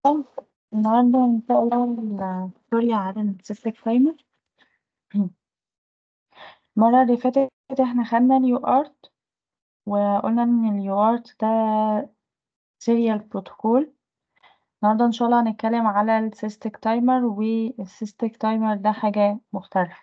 طب النهاردة إن شاء الله الستوري عن السيستيك تايمر المرة اللي فاتت احنا خدنا اليو ارت وقلنا إن اليو ارت ده سيريال بروتوكول النهاردة إن شاء الله هنتكلم على السيستيك تايمر والسيستيك تايمر ده حاجة مختلفة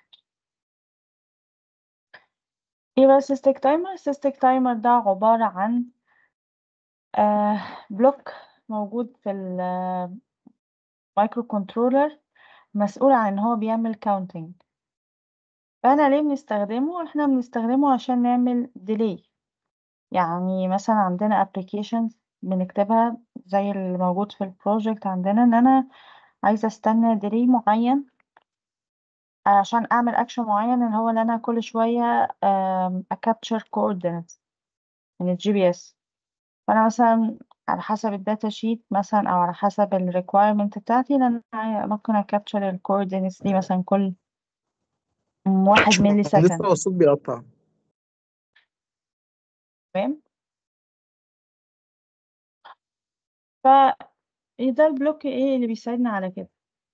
ايه بقى السيستيك تايمر؟ السيستيك تايمر ده عبارة عن آه بلوك موجود في المايكرو كنترولر مسؤول عن ان هو بيعمل كاونتنج فاحنا ليه بنستخدمه احنا بنستخدمه عشان نعمل ديلي يعني مثلا عندنا applications بنكتبها زي اللي موجود في البروجكت عندنا ان انا عايزه استنى ديلي معين عشان اعمل اكشن معين اللي هو ان انا كل شويه اكابتشر coordinates من الجي بي اس فانا مثلا على حسب الداتا شيت مثلا او على حسب الريكويرمنت بتاعتي ان انا ممكن اكابتشر الكوردينتس دي مثلا كل واحد ملي لسه سكند هو الصوت بيقطع تمام ف ده البلوك ايه اللي بيساعدنا على كده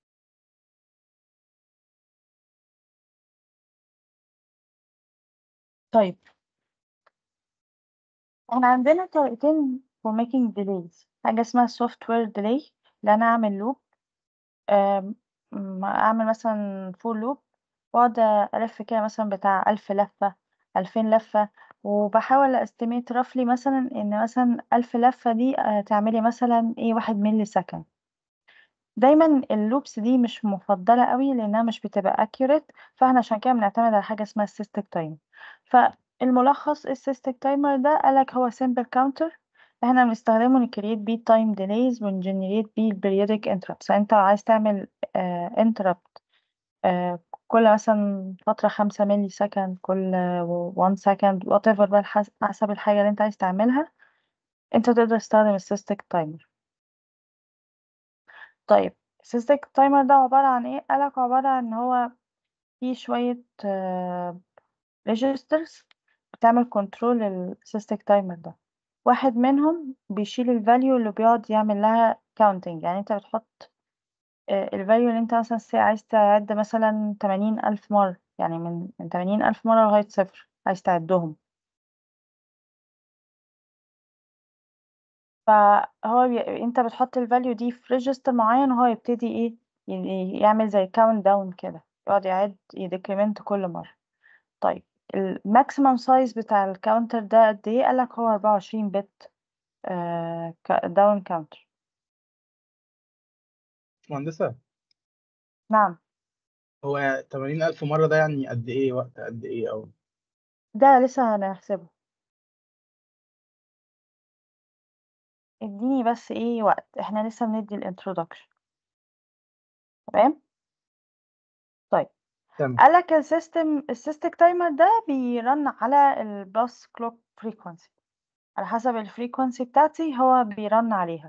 طيب احنا عندنا طريقتين for making delays حاجة اسمها software delay اللي انا اعمل لوب اعمل مثلا فور لوب واقعد الف كده مثلا بتاع الف لفة الفين لفة وبحاول استيميت رفلي مثلا ان مثلا الف لفة دي آه، تعملي مثلا ايه واحد ملي سكند دايما اللوبس دي مش مفضلة قوي لانها مش بتبقى accurate فاحنا عشان كده بنعتمد على حاجة اسمها السيستيك تايم فالملخص السيستيك تايمر ده قالك هو simple counter احنا بنستخدمه نكريت بيه تايم ديليز ونجنريت بيه البريودك انتربتس انت عايز تعمل انتربت كل مثلا فترة خمسة ملي سكند كل وان سكند وات ايفر بقى الحس- حسب الحاجة اللي انت عايز تعملها انت تقدر تستخدم السيستيك تايمر طيب السيستيك تايمر ده عبارة عن ايه قالك عبارة عن ان هو فيه شوية ريجسترز بتعمل كنترول للسيستيك تايمر ده واحد منهم بيشيل الفاليو اللي بيقعد يعمل لها كاونتنج يعني انت بتحط الفاليو اللي انت مثلا سي- عايز تعد مثلا تمانين ألف مرة يعني من من تمانين ألف مرة لغاية صفر عايز تعدهم فهو بي... انت بتحط الفاليو دي في ريجستر معين وهو يبتدي ايه ي- يعمل زي كاونت داون كده يقعد يعد يديكريمنت كل مرة طيب الماكسيمم سايز بتاع الكاونتر ده قد ايه قالك هو 24 بت داون كاونتر مهندسة نعم هو 80000 مرة ده يعني قد إيه وقت قد إيه أو ده لسه هنحسبه اديني بس ايه وقت احنا لسه بندي الانترودكشن تمام طيب تمام قالك السيستم السيستيك تايمر ده بيرن على الباس كلوك فريكوانسي على حسب الفريكوانسي بتاعتي هو بيرن عليها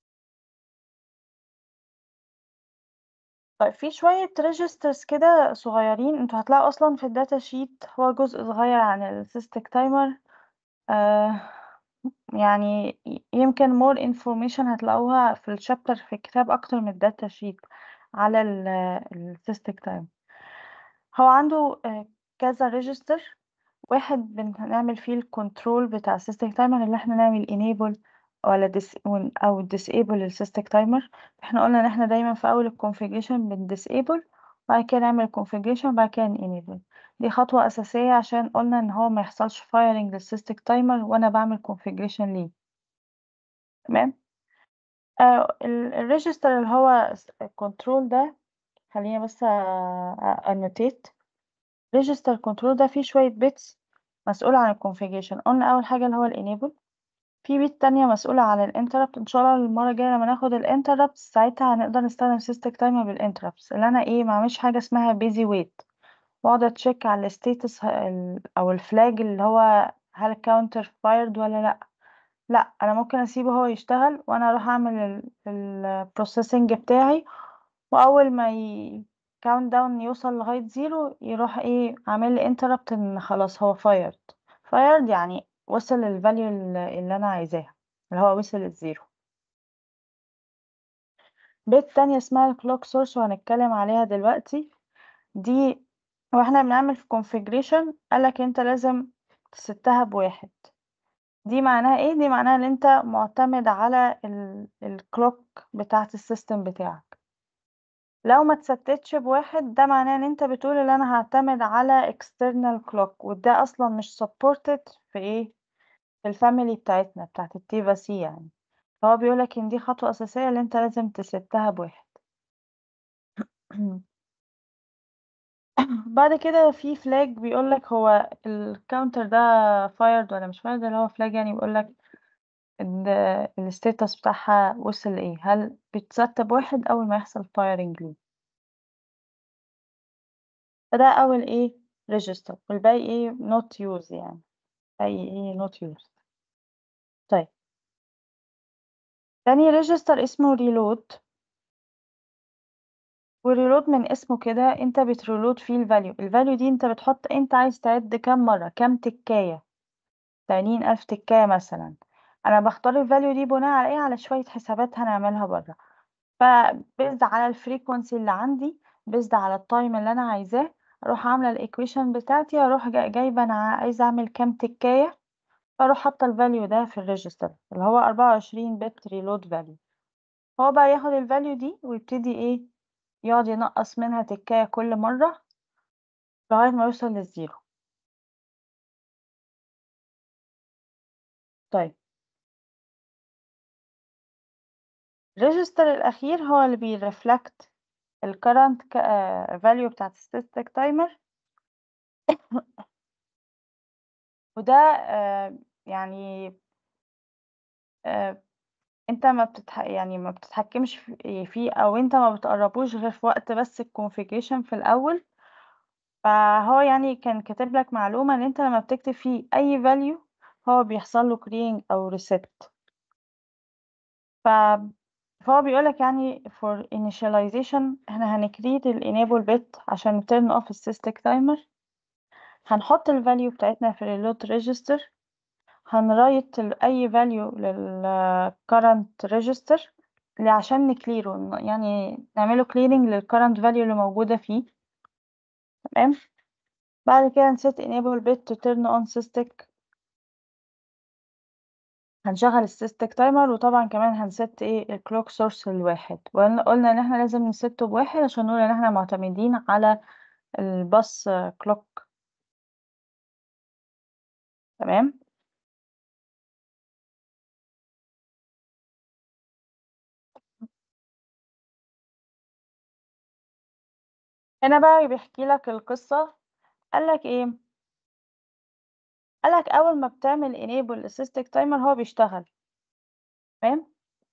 طيب في شوية ريجسترز كده صغيرين انتوا هتلاقوا اصلا في الداتا شيت هو جزء صغير عن السيستيك تايمر آه يعني ي- يمكن more information هتلاقوها في الشابتر في الكتاب اكتر من الداتا شيت على السيستيك تايم هو عنده آه، كذا ريجستر واحد بنعمل فيه الكنترول بتاع السيستيك تايمر اللي احنا نعمل enable ولا dis او disable السيستيك تايمر احنا قلنا ان احنا دايما في اول الكونفيجريشن بن disable وبعد كده نعمل configuration وبعد كده enable دي خطوة أساسية عشان قلنا ان هو ما يحصلش firing للسيستيك تايمر وانا بعمل configuration ليه تمام آه الريجستر اللي هو الكنترول ده خلينا بس انوتيت ريجستر كنترول ده فيه شوية بيتس مسؤولة عن الكونفيجريشن قلنا أول حاجة اللي هو الانيبل في بيت تانية مسؤولة عن الانتربت ان شاء الله المرة الجاية لما ناخد الانتربت ساعتها هنقدر نستخدم سيستيك تايمر بالانتربت اللي انا ايه معملش حاجة اسمها بيزي ويت واقعد اتشيك على الستيتس او الفلاج اللي هو هل الكاونتر فايرد ولا لا لا انا ممكن اسيبه هو يشتغل وانا اروح اعمل البروسيسنج بتاعي واول ما ي count down يوصل لغاية زيرو يروح ايه عامل لي interrupt ان خلاص هو fired fired يعني وصل للفاليو اللي انا عايزاها اللي هو وصل للزيرو bit تانية اسمها الclock source وهنتكلم عليها دلوقتي دي واحنا بنعمل في configuration قالك انت لازم تستها بواحد دي معناها ايه دي معناها ان انت معتمد على ال الclock بتاعة السيستم بتاعك لو ما تستتش بواحد ده معناه ان انت بتقول ان انا هعتمد على external clock وده اصلا مش supported في ايه في الفاميلي بتاعتنا بتاعت التيفا سي يعني فهو بيقولك ان دي خطوة اساسية اللي انت لازم تستها بواحد بعد كده في فلاج بيقولك هو الكاونتر ده فايرد ولا مش فايرد اللي هو فلاج يعني بيقولك ان الستاتس بتاعها وصل لايه هل بتستب واحد اول ما يحصل فايرنج ليه فده اول ايه ريجستر والباقي ايه not use يعني باقي ايه not used طيب تاني ريجستر اسمه reload والريلود من اسمه كده انت بتريلود فيه الفاليو الفاليو دي انت بتحط انت عايز تعد كام مرة كام تكاية تمانين ألف تكاية مثلا أنا بختار الفاليو دي بناء على ايه على شوية حسابات هنعملها برا فبيزد على الفريكونسي اللي عندي بيزد على التايم اللي أنا عايزاه أروح عاملة الإيكويشن بتاعتي أروح جايبة أنا عايزة أعمل كام تكاية فأروح حاطة الفاليو ده في الريجستر اللي هو أربعة وعشرين بت ريلود فاليو هو بقى ياخد الفاليو دي ويبتدي ايه يقعد ينقص منها تكاية كل مرة لغاية ما يوصل للزيرو طيب الريجستر الأخير هو اللي بيرفلكت ال current value بتاعت static timer وده آه يعني آه انت ما بتتح... يعني ما بتتحكمش فيه او انت ما بتقربوش غير في وقت بس الكونفيجريشن في الاول فهو يعني كان كاتب لك معلومة ان انت لما بتكتب فيه اي value هو بيحصل له clearing او reset ف فهو بيقولك يعني for initialization احنا هنكريت ال enable bit عشان turn off السيستك timer هنحط ال value بتاعتنا في ال load register هنرايت اي value لل current register عشان نكليره يعني نعمله clearing لل current value اللي موجودة فيه تمام بعد كده نسيت enable bit to turn on system هنشغل السيستك تايمر وطبعا كمان هنست ايه الكلوك سورس الواحد وقلنا ان احنا لازم نسته بواحد عشان نقول ان احنا معتمدين على الباص كلوك تمام هنا بقى بيحكي لك القصة قالك ايه قالك اول ما بتعمل enable للسيستك تايمر هو بيشتغل تمام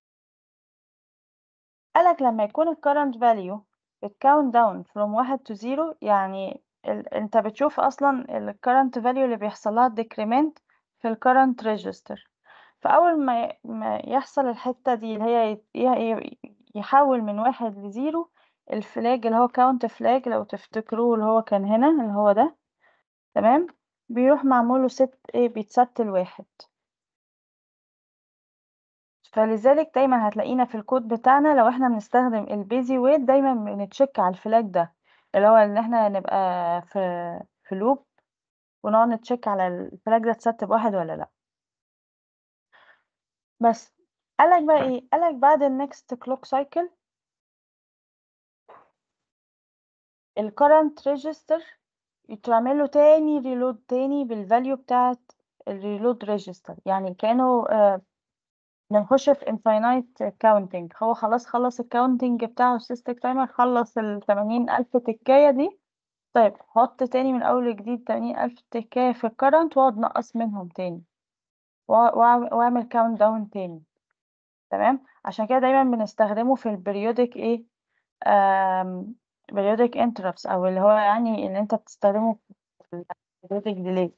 قالك لما يكون ال current value بتكاونت داون from واحد to zero يعني ال... انت بتشوف اصلا ال current value اللي بيحصل لها decrement في ال current register فاول ما ما يحصل الحتة دي اللي هي ي... يحول من واحد لزيرو الفلاج اللي هو count flag لو تفتكروه اللي هو كان هنا اللي هو ده تمام بيروح معموله ست ايه بيتست الواحد فلذلك دايما هتلاقينا في الكود بتاعنا لو احنا بنستخدم البيزي ويت دايما بنتشيك على الفلاج ده اللي هو ان احنا نبقى في في لوب ونقعد نتشيك على الفلاج ده اتست بواحد ولا لا بس قالك بقى ايه قالك بعد النكست كلوك سايكل الكرنت ريجستر يتعمل له تاني ريلود تاني بالفاليو بتاعت الريلود ريجستر يعني كانه آه بنخش في infinite counting هو خلاص خلص الكاونتنج بتاعه السيستك تايمر خلص ال ألف تكاية دي طيب حط تاني من أول جديد ألف تكاية في الكرنت واقعد نقص منهم تاني واعمل كاونت داون تاني تمام عشان كده دايما بنستخدمه في البريودك ايه periodic interrupts او اللي هو يعني اللي انت بتستخدمه في periodic delay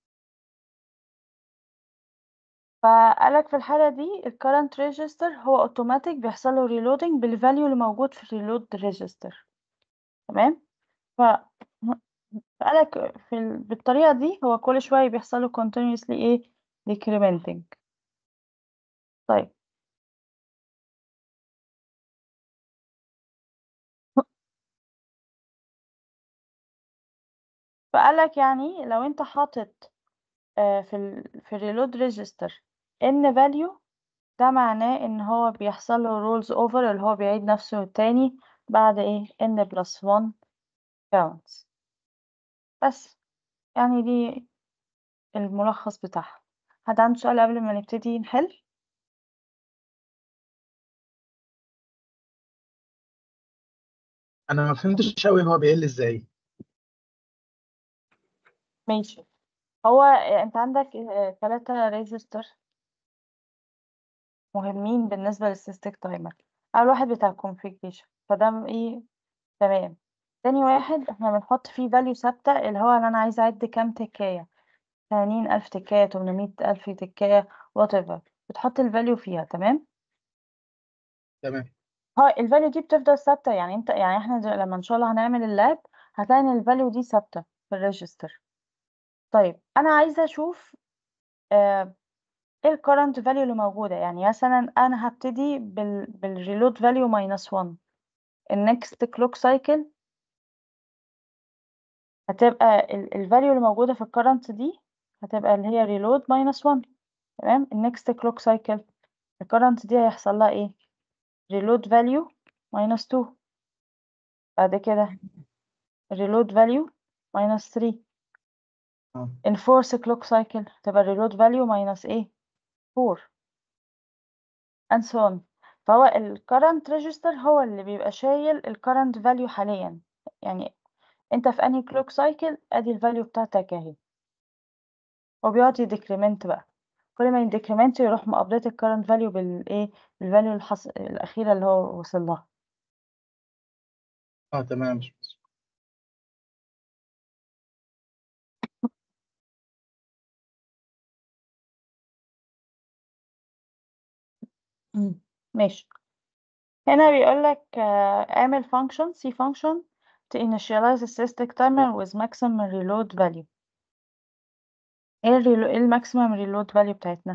فقالك في الحالة دي ال current register هو automatic بيحصل له reloading بالفاليو اللي موجود في reload register تمام ف فقالك في ال... بالطريقة دي هو كل شوية بيحصل له continuously ايه decrementing طيب فقال لك يعني لو انت حاطط آه، في ال في الريلود ريجستر ان value ده معناه ان هو بيحصل له رولز اوفر اللي هو بيعيد نفسه تاني بعد ايه n plus 1 counts بس يعني دي الملخص بتاعها حد عنده سؤال قبل ما نبتدي نحل انا ما فهمتش قوي هو بيقل ازاي ماشي هو انت عندك آه، تلاتة ريجستر مهمين بالنسبة للسيستيك تايمر أول واحد بتاع configuration فده م- ايه تمام تاني واحد احنا بنحط فيه value ثابتة اللي هو اللي أنا عايزة أعد كام تكاية تمانين ألف تكاية تمنمية ألف تكاية whatever بتحط الفاليو فيها تمام تمام ها الفاليو دي بتفضل ثابتة يعني انت يعني احنا دل- لما ان شاء الله هنعمل اللاب هتلاقي ان الفاليو دي ثابتة في الريجستر طيب انا عايزة اشوف آه ايه الكرنت فاليو اللي موجودة يعني مثلا انا هبتدي بال بالريلود فاليو ماينس 1 النكست كلوك سايكل هتبقى الفاليو اللي موجودة في الكرنت دي هتبقى اللي هي ريلود ماينس 1 تمام النكست كلوك سايكل الكرنت دي هيحصل لها ايه reload value minus 2 بعد كده reload value minus 3 اه in fourth clock cycle تبقى reload value minus ايه 4 and so on فهو ال current register هو اللي بيبقى شايل ال current value حاليا يعني انت في انهي clock cycle ادي ال value بتاعتك اهي هو بيقعد يديكريمنت بقى كل ما يديكريمنت يروح مقابلات ال current value بالايه الفاليو الحص... الأخيرة اللي هو وصل لها اه تمام مش بس. مم. ماشي هنا بيقول لك اعمل function C function to initialize a static timer with maximum reload value ايه الريلو... ايه الماكسيمم reload value بتاعتنا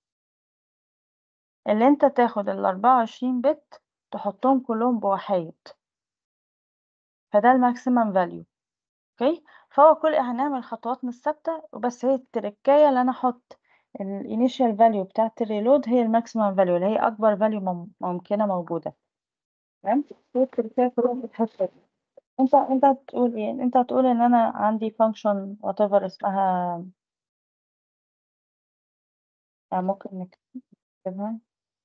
اللي انت تاخد ال 24 بت تحطهم كلهم بوحايد فده الماكسيمم فاليو اوكي فهو كل هنعمل خطواتنا الثابته وبس هي التركايه اللي انا احط الانيشال فاليو بتاعت الريلود هي الماكسيمم فاليو اللي هي اكبر فاليو ممكنه موجوده تمام هي التركايه كلها بتتحسب انت انت هتقول ايه انت هتقول ان انا عندي فانكشن وات ايفر اسمها يعني ممكن نكتبها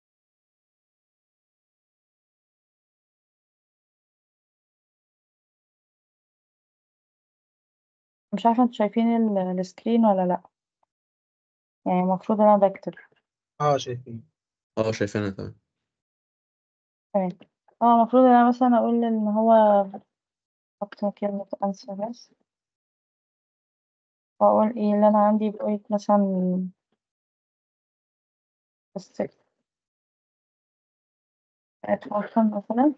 مش عارفه انتوا شايفين ال- السكرين ولا لا يعني المفروض ان انا بكتب اه شايفين اه شايفينها تمام تمام اه المفروض ان انا مثلا اقول ان هو احط كلمه انسر بس واقول ايه اللي انا عندي بقيت مثلا بس اتفرجن مثلا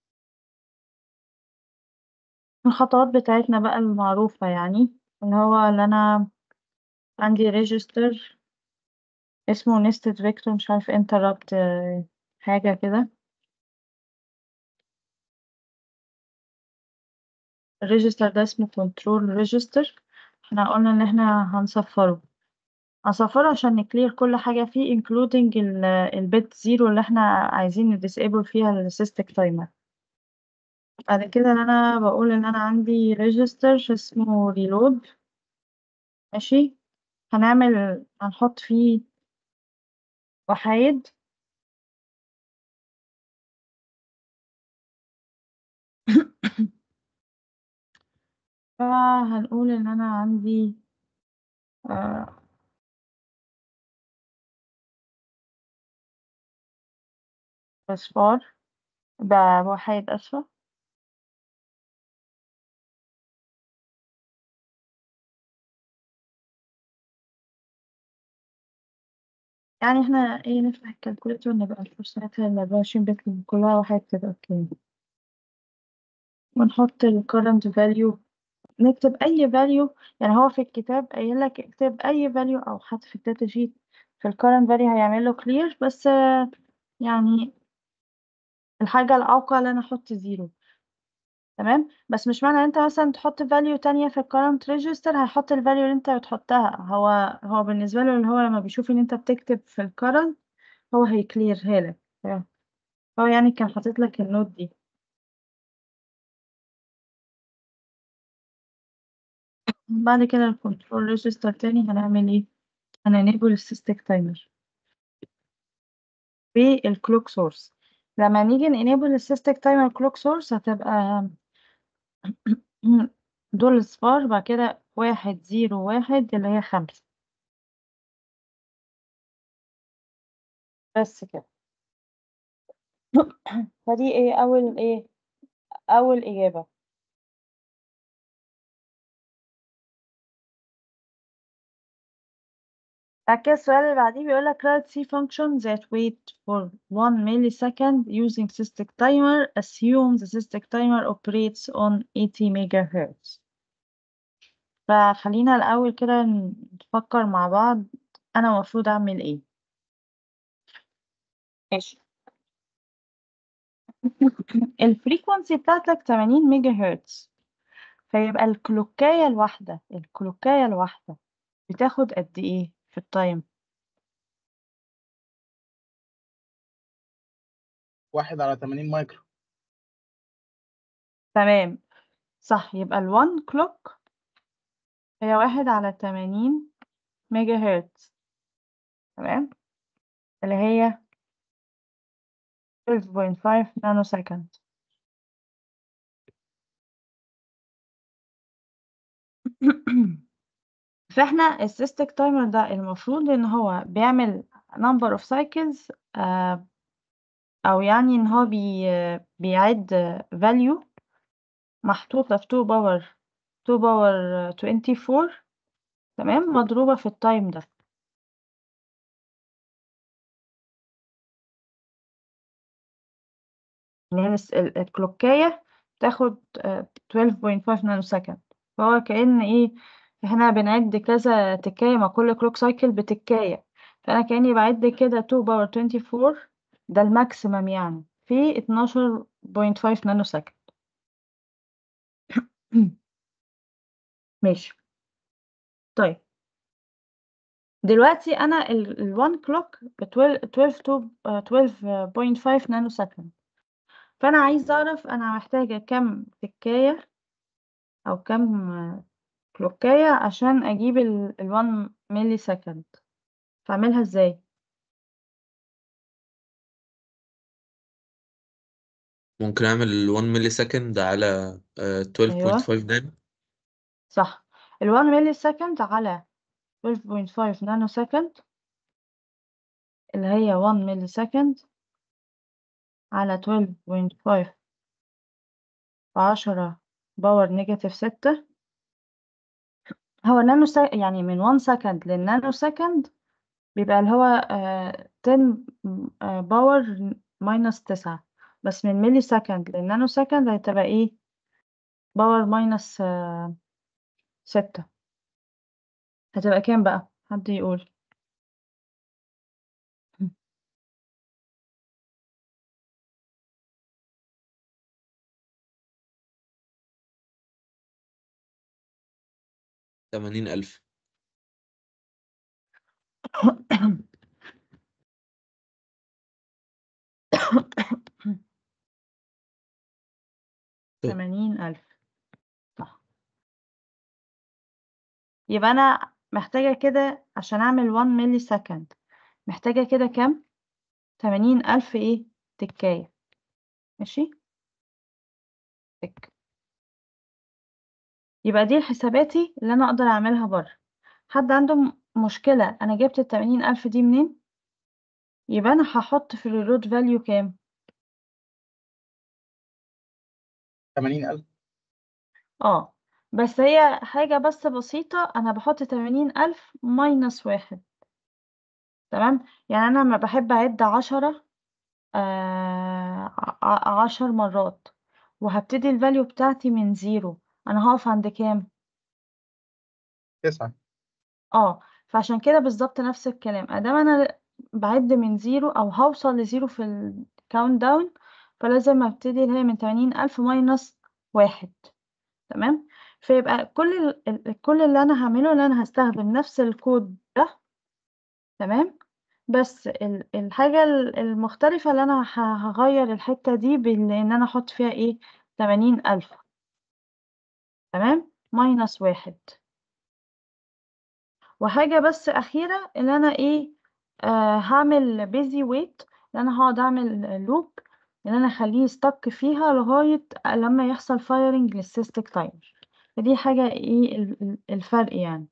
الخطوات بتاعتنا بقى المعروفة يعني اللي هو اللي أنا عندي ريجستر اسمه nested vector مش عارف interrupt آه، حاجة كده الريجستر ده اسمه control register احنا قلنا ان احنا هنصفره هنصفره عشان نكلير كل حاجة فيه including ال- البت زيرو اللي احنا عايزين disable فيها السيستك تايمر بعد كده ان انا بقول ان انا عندي register اسمه reload ماشي هنعمل هنحط فيه وحايد فهنقول ان انا عندي آه، اصفار بوحايد اسفة يعني احنا ايه نفتح الكالكوليتر نبقى نشوف ساعتها ال 24 بت كلها وحايد كده اوكي ونحط ال current value نكتب اي value يعني هو في الكتاب قايل لك اكتب اي value او حتى في الداتا شيت في ال current value هيعمل له clear بس آه، يعني الحاجة الأوقع ان انا احط زيرو تمام بس مش معنى ان انت مثلا تحط value تانية في ال current register هيحط ال value اللي انت بتحطها هو هو بالنسبة له اللي هو لما بيشوف ان انت بتكتب في ال current هو هيكليرها لك هو يعني كان حاطط لك النوت دي بعد كده ال control register تاني هنعمل ايه هنenable السيستك تايمر بالكلوك سورس لما نيجي نenable السيستك تايمر كلوك سورس هتبقى دول صفار بعد كده واحد زيرو واحد اللي هي خمسة بس كده فدي ايه أول ايه أول إجابة بعد كده السؤال اللي بعديه بيقول لك write C function that wait for 1 millisecond using system timer assume the system timer operates on 80 megahertz فخلينا الأول كده نفكر مع بعض أنا المفروض أعمل إيه ماشي الفريكونسي بتاعتك 80 ميجا هرتز فيبقى الكلوكاية الواحدة الكلوكاية الواحدة بتاخد قد إيه في التايم واحد على 80 مايكرو تمام صح يبقى الوان كلوك هي واحد على 80 ميجا هرتز تمام اللي هي 12.5 نانو سكند فاحنا السيستك تايمر ده المفروض ان هو بيعمل number of cycles آه او يعني ان هو بي بيعد value محطوطة في 2 باور 2 باور 24 تمام مضروبة في التايم ده يعني الكلوكاية تاخد 12.5 نانو سكند فهو كأن ايه احنا بنعد كذا تكاية ما كل كلوك سايكل بتكاية فأنا كأني بعد كده 2 باور 24 ده الماكسيمم يعني في 12.5 نانو سكند ماشي طيب دلوقتي انا ال 1 كلوك ب 12.5 نانو سكند فانا عايزه اعرف انا محتاجه كم تكايه او كم كلوكايه عشان اجيب ال 1 ملي سكند فاعملها ازاي ممكن اعمل 1 ملي سكند على آه، 12.5 نانو صح ال 1 ملي سكند على 12.5 نانو سكند اللي هي 1 ملي سكند على 12.5 بعشرة باور نيجاتيف ستة هو نانو سك... يعني من 1 سكند للنانو سكند بيبقى اللي هو آه 10 آه باور ماينس تسعة بس من ملي سكند للنانو سكند هتبقى ايه باور ماينس آه ستة هتبقى كام بقى حد يقول تمانين ألف تمانين ألف صح يبقى أنا محتاجة كده عشان أعمل 1 ملي سكند محتاجة كده كام تمانين ألف إيه تكاية ماشي تك يبقى دي حساباتي اللي أنا أقدر أعملها بره حد عنده م- مشكلة أنا جبت التمانين ألف دي منين يبقى أنا هحط في الرود فاليو كام 80000 اه بس هي حاجة بس بسيطة أنا بحط تمانين ألف ماينس واحد تمام يعني أنا لما بحب أعد عشرة آه ع- عشر مرات وهبتدي الفاليو بتاعتي من زيرو أنا هقف عند كام؟ 9 اه فعشان كده بالظبط نفس الكلام ادام انا بعد من زيرو او هوصل لزيرو في الكاونت داون فلازم ابتدي اللي هي من تمانين الف ماينس واحد تمام فيبقى كل ال- ال- كل اللي انا هعمله ان انا هستخدم نفس الكود ده تمام بس ال- الحاجة ال- المختلفة اللي انا ه- هغير الحتة دي بان انا احط فيها ايه تمانين الف تمام ماينس واحد وحاجة بس أخيرة إن أنا إيه آه هعمل بيزي ويت إن أنا هقعد أعمل لوب إن أنا أخليه ستك فيها لغاية لما يحصل فايرنج للسيستك تايمر فدي حاجة إيه ال- ال- الفرق يعني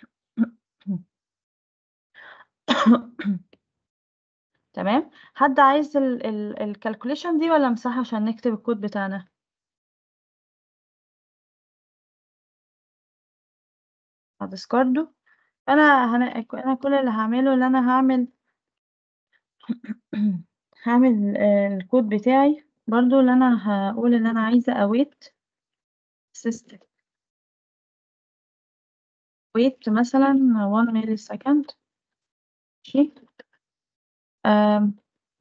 تمام حد عايز الكالكوليشن دي ولا مساحة عشان نكتب الكود بتاعنا هتسكاردو أنا هن... أنا كل اللي هعمله اللي أنا هعمل هعمل آه، الكود بتاعي برضو اللي أنا هقول إن أنا عايزة await system wait مثلا 1 millisecond ماشي آم،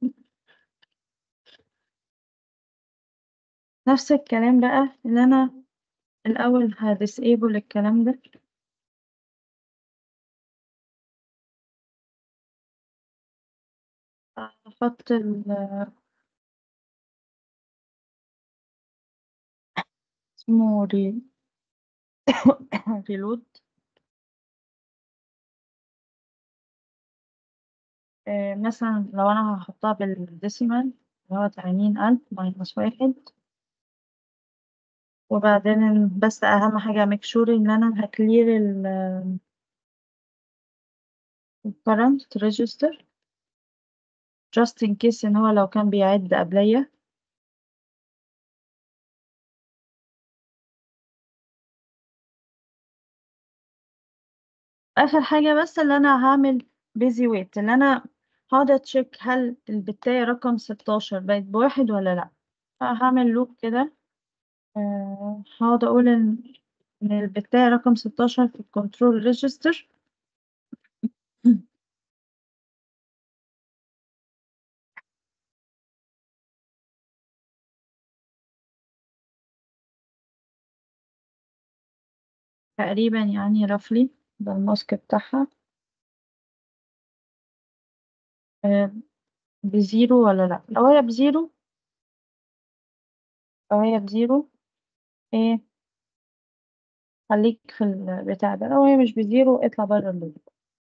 نفس الكلام بقى اللي أنا الأول هديسيبل الكلام ده أحط ال اسمه ري ريلود آه، مثلا لو أنا هحطها بالديسيمال اللي هو تمانين ألف ماينس واحد وبعدين بس أهم حاجة ميك شور إن أنا هكلير ال current register just in case إن هو لو كان بيعد قبلية آخر حاجة بس اللي أنا هعمل busy wait اللي أنا هقعد أتشيك هل البتاية رقم ستاشر بقت بواحد ولا لأ هعمل لوب كده آه، هقعد أقول إن إن البتاية رقم ستاشر في الكنترول ريجستر تقريبا يعني رفلي ده الماسك بتاعها آه، بزيرو ولا لأ لو هي بزيرو لو هي بزيرو ايه خليك في البتاع ده لو هي مش بزيرو اطلع بره اللوب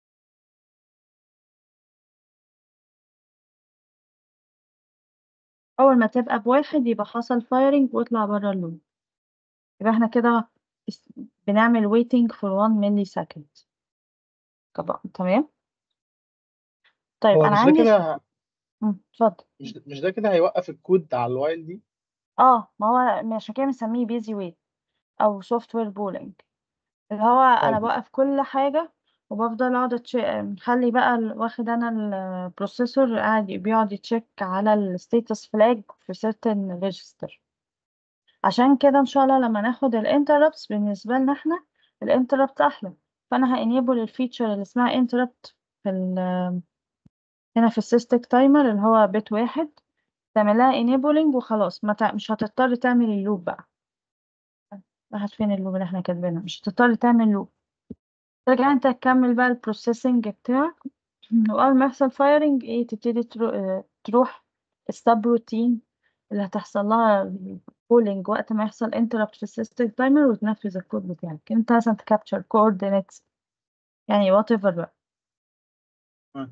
أول ما تبقى بواحد يبقى حصل فايرنج واطلع بره اللوب يبقى احنا كده اس- بنعمل waiting for 1 millisecond طبعا تمام طيب هو أنا مش ده عندي كده مم، اتفضل مش مش ده كده هيوقف الكود على الوايل دي اه ما هو عشان كده بنسميه بيزي ويت أو سوفت وير بولينج اللي هو أنا طيب بوقف كل حاجة وبفضل اقعد أتش- مخلي بقى ال- واخد انا البروسيسور قاعد بيقعد يتشيك على الستيتس فلاج في certain register عشان كده ان شاء الله لما ناخد الانتربتس بالنسبه لنا احنا الانتربت احلى فانا هانيبل الفيتشر اللي اسمها انتربت في ال هنا في السيستك تايمر اللي هو بت واحد تعملها enabling وخلاص ما تع... مش هتضطر تعمل اللوب بقى راحت فين اللوب اللي احنا كاتبينها مش هتضطر تعمل لوب ترجع انت تكمل بقى البروسيسنج بتاعك واول ما يحصل فايرنج ايه تبتدي ترو... اه، تروح السب روتين اللي هتحصل لها بولينج وقت ما يحصل انتربت في السيستم تايمر وتنفذ الكود بتاعك انت مثلا تكابتشر coordinates يعني وات ايفر بقى آه.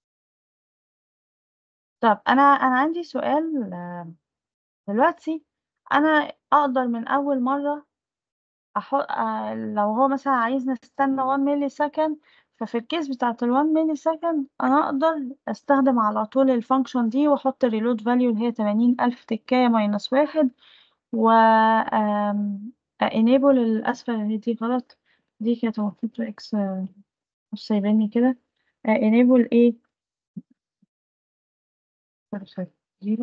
طب انا انا عندي سؤال آه، دلوقتي انا اقدر من اول مره احط آه، لو هو مثلا عايز نستنى 1 ملي سكند ففي الكيس بتاعت ال 1 ملي سكند انا اقدر استخدم على طول الفانكشن دي واحط الريلود فاليو اللي هي 80 الف تكايه ماينس واحد و آم، enable الاسفل اللي دي غلط دي كانت المفروض اكس مش سايباني كده آه، enable ايه sorry sorry zero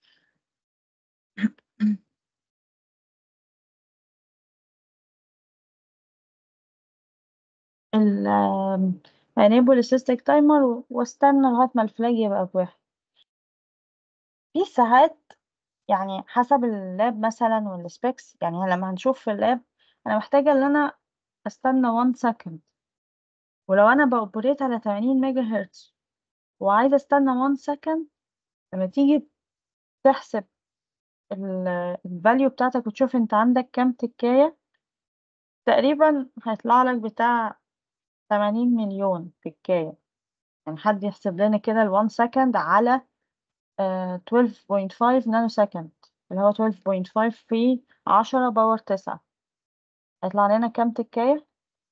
ال آم، enable السيستك تايمر واستنى لغاية ما الفلاج يبقى بواحد في ساعات يعني حسب اللاب مثلا والسبيكس يعني لما هنشوف في اللاب انا محتاجة ان انا استنى 1 سكند ولو انا باوبريت على 80 ميجا هرتز وعايزة استنى 1 سكند لما تيجي تحسب الفاليو بتاعتك وتشوف انت عندك كام تكاية تقريبا هيطلع لك بتاع 80 مليون تكاية يعني حد يحسب لنا كده ال 1 سكند على آه 12.5 نانو سكند اللي هو 12.5 في 10 باور 9 هيطلع لنا كام تكاية؟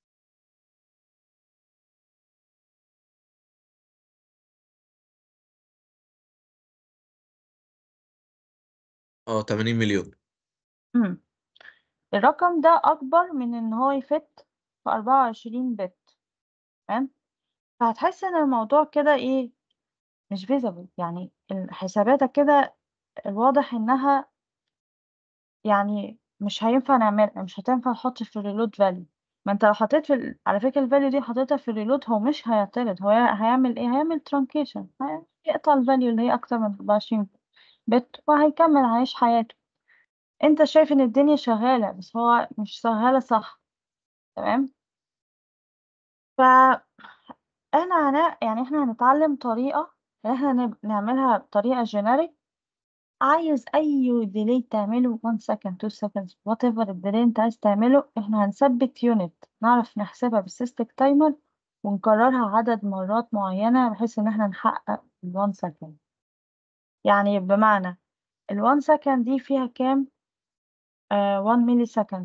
اه 80 مليون مم. الرقم ده أكبر من إن هو يفت في 24 بت تمام فهتحس إن الموضوع كده إيه مش فيزبل يعني ال- حساباتك كده الواضح إنها يعني مش هينفع نعمل مش هتنفع نحط في الريلود فاليو ما انت لو حطيت في ال... على فكرة الفاليو دي حطيتها في الريلود هو مش هيعترض هو هيعمل ايه هيعمل ترانكيشن هيقطع الفاليو اللي هي اكتر من 24 بت وهيكمل عايش حياته انت شايف ان الدنيا شغالة بس هو مش شغالة صح تمام ف احنا هن... يعني احنا هنتعلم طريقة ان احنا نب- نعملها بطريقة جينيريك عايز اي ديلي تعمله 1 second 2 seconds whatever الديلي انت عايز تعمله احنا هنثبت يونت نعرف نحسبها بالسيستك تايمر ونكررها عدد مرات معينة بحيث ان احنا نحقق ال 1 second يعني بمعنى ال 1 second دي فيها كام آه 1 ميلي second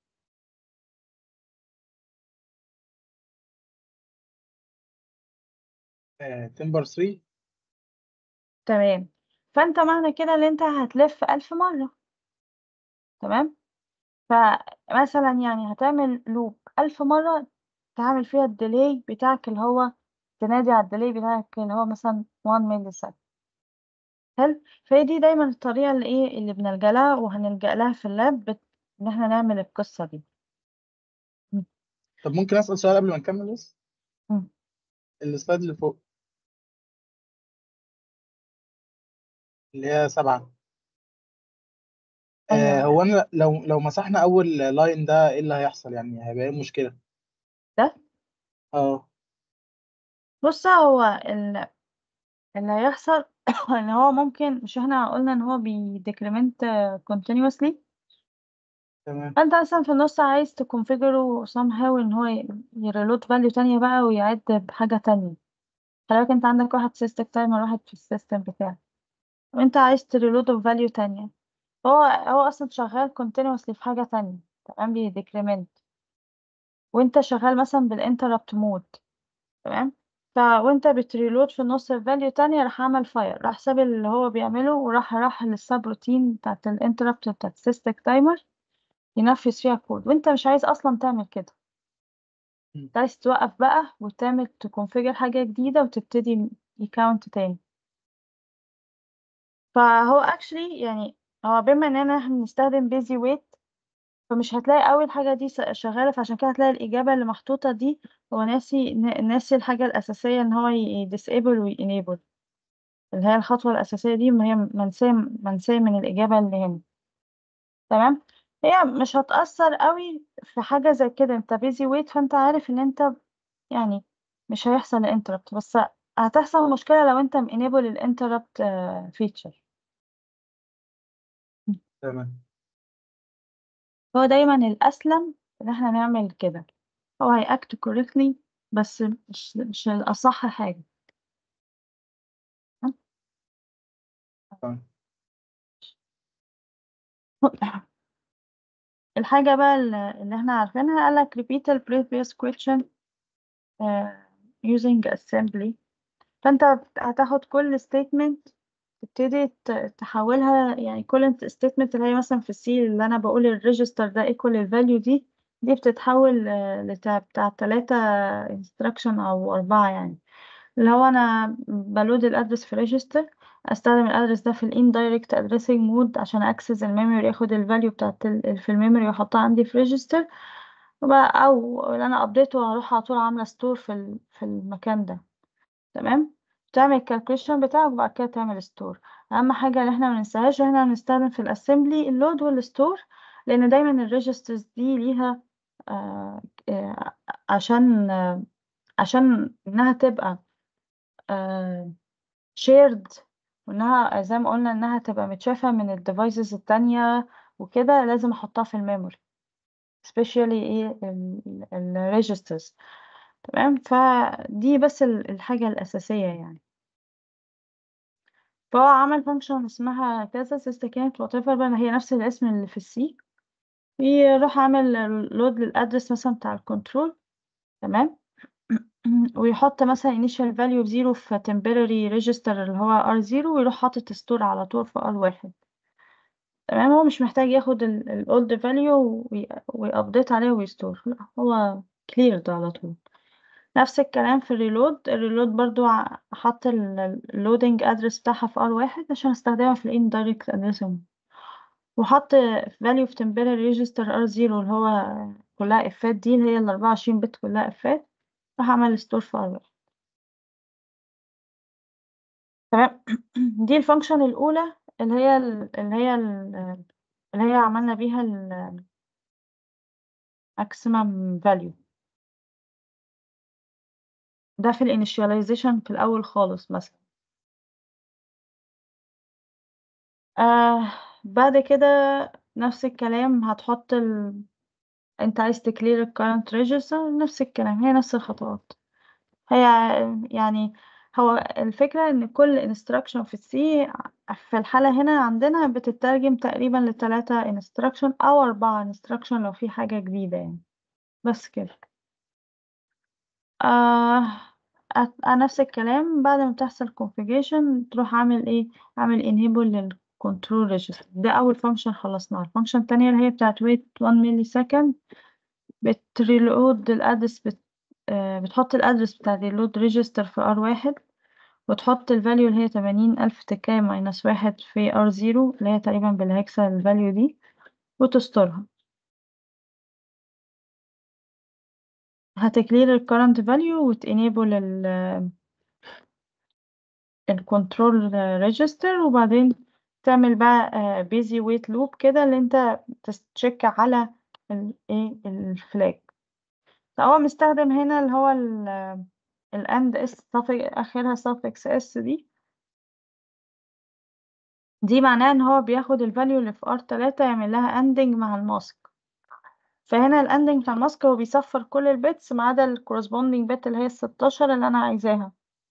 آه 10 بار 3 تمام فانت معنى كده ان انت هتلف ألف مرة تمام فمثلا يعني هتعمل لوب ألف مرة تعمل فيها الديلي بتاعك اللي هو تنادي على الديلي بتاعك اللي هو مثلا 1 ميلي سكند حلو فهي دي دايما الطريقة اللي ايه اللي بنلجأ لها وهنلجأ لها في اللاب بت... ان احنا نعمل القصة دي م. طب ممكن اسال سؤال قبل ما نكمل بس م. السلايد اللي فوق اللي هي سبعة آه ايوه هو انا لو لو مسحنا اول لاين ده ايه اللي هيحصل يعني هيبقى ايه المشكله ده اه بص هو ال... اللي هيحصل ان هو ممكن مش احنا قلنا ان هو بيديكريمنت continuously تمام فانت مثلا في النص عايز تكونفيجره somehow ان هو يريلود فاليو تانية بقى ويعد بحاجة تانية خلي بالك انت عندك واحد سيستم تايمر واحد في السيستم بتاعك وانت عايز تريلود بفاليو تانية هو هو اصلا شغال continuously في حاجة تانية تمام بيديكريمنت وانت شغال مثلا بالانتربت مود تمام ف وانت بتريلود في النص الفاليو تانية راح عمل فاير راح ساب اللي هو بيعمله وراح راح للسب روتين بتاعت الانتربت بتاعت السيستم تايمر ينفذ فيها كود وانت مش عايز اصلا تعمل كده م. انت عايز توقف بقى وتعمل تكونفيجر حاجة جديدة وتبتدي يكاونت تاني فهو actually يعني هو بما اننا هنستخدم بيزي ويت فمش هتلاقي اول حاجة دي س- شغالة فعشان كده هتلاقي الإجابة اللي محطوطة دي هو ناسي ن- ناسي الحاجة الأساسية ان هو ي disable و enable اللي هي الخطوة الأساسية دي ما هي منسية منسية من الإجابة اللي هنا تمام هي مش هتأثر قوي في حاجة زي كده انت بيزي ويت فانت عارف ان انت يعني مش هيحصل الانتربت بس هتحصل مشكلة لو انت enable الانتربت feature تمام هو دايما الأسلم ان احنا نعمل كده هو هيأكت correctly بس مش مش الأصح حاجة تمام الحاجة بقى اللي اللي احنا عارفينها قالك repeat the previous question uh, using assembly فانت بت- هتاخد كل statement تبتدي ت- تحولها يعني كل statement اللي هي مثلا في السي اللي انا بقول الريجستر ده equal الفاليو دي دي بتتحول آه، لتع- بتاع تلاتة instruction او اربعة يعني اللي هو انا بلود الادرس في ريجستر استخدم الادرس ده في الاندايركت ادريسنج مود عشان اكسس الميموري ياخد الفاليو بتاعت ال- في الميموري واحطها عندي في ريجستر او اللي انا ابديت وهروح على طول عامله ستور في ال- في المكان ده تمام تعمل الكالكوليشن بتاعك وبعد كده تعمل ستور اهم حاجه اللي احنا ما ننساهاش احنا بنستخدم في الاسمبلي اللود والستور لان دايما الريجسترز دي ليها آه آه عشان آه عشان انها تبقى شيرد وانها زي ما قلنا انها تبقى متشافة من الديفايسز التانية وكده لازم احطها في الميموري especially ايه الريجسترز تمام فدي بس ال- الحاجة الأساسية يعني فهو عمل فانكشن اسمها كذا سيستا كانت وات ايفر بقى هي نفس الاسم اللي في السي يروح عامل لود للادرس مثلا بتاع الكنترول تمام ويحط مثلا initial value بزيرو في temporary register اللي هو R0 ويروح حاطط store على طول في R1 تمام هو مش محتاج ياخد ال ال old value ويابديت عليه ويستور لا هو cleared على طول نفس الكلام في الريلود الريلود برضو ع- حط اللودنج ادرس بتاعها في R1 عشان استخدمها في indirect addressing وحط value في temporary register R0 اللي هو كلها افات دي اللي هي ال 24 بت كلها افات راح اعمل ستور في R1 تمام دي الفانكشن الاولى اللي هي ال- اللي هي ال- اللي هي عملنا بيها ال maximum value ده في الانيشاليزيشن في الاول خالص مثلا آه بعد كده نفس الكلام هتحط ال... انت عايز تكلير ال current register نفس الكلام هي نفس الخطوات هي يعني هو الفكرة ان كل instruction في السي في الحالة هنا عندنا بتترجم تقريبا لتلاتة instruction او اربعة instruction لو في حاجة جديدة يعني بس كده آه أت- نفس الكلام بعد ما تحصل configuration تروح عامل ايه عامل enable للcontrol register ده اول function خلصناها الفانكشن التانية اللي هي بتاعت wait 1 millisecond بتريلود الادرس بت... آه بتحط الادرس بتاع الريلود ريجستر في R1 وتحط الفاليو اللي هي تمانين ألف تكاية ماينس واحد في R0 اللي هي تقريبا بالهكسة الفاليو دي وتسترها هتكلير ال current value وتenable ال الكنترول ريجستر وبعدين تعمل بقى بيزي ويت لوب كده اللي انت تشيك على الايه الفلاج فهو مستخدم هنا اللي هو الاند اس اخرها suffix اس دي دي معناه ان هو بياخد الفاليو اللي في R3 يعمل لها اندنج مع الماسك فهنا الاندنج بتاع الماسك هو بيصفر كل البيتس ما عدا الكورسبوندينج بت اللي هي الستاشر اللي انا عايزاها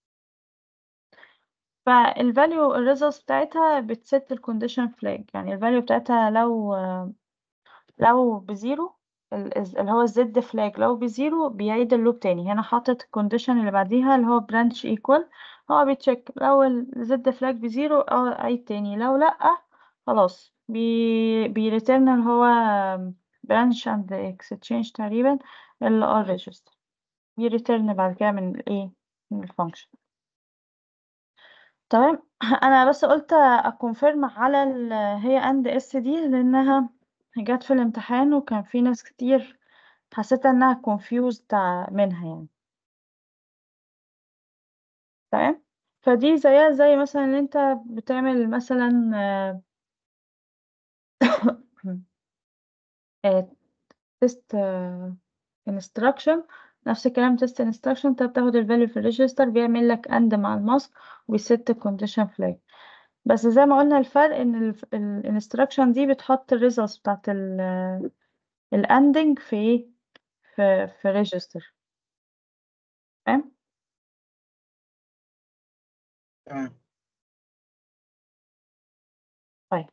فالفاليو الريزلتس بتاعتها بتست الكونديشن فلاج يعني الفاليو بتاعتها لو لو بزيرو ال- اللي هو الزد فلاج لو بزيرو بيعيد اللوب تاني هنا حاطط الكونديشن اللي بعديها اللي هو برانش ايكوال هو بيتشيك لو الزد فلاج بزيرو اه عيد تاني لو لأ خلاص بي بيريترن اللي هو برانش اند اكستشينج تقريبا اللي ار ريجستر بيريترن بعد كده من الايه من الفانكشن تمام انا بس قلت اكونفيرم على ال هي اند اس دي لانها جت في الامتحان وكان في ناس كتير حسيت انها confused منها يعني تمام فدي زيها زي مثلا ان انت بتعمل مثلا تيست instruction نفس الكلام تيست instruction انت بتاخد الفاليو في الريجستر بيعمل لك اند مع الماسك ويست الكونديشن فلاج بس زي ما قلنا الفرق ان الانستراكشن دي بتحط الريزلتس بتاعت الاندنج في ايه في في ريجستر تمام تمام طيب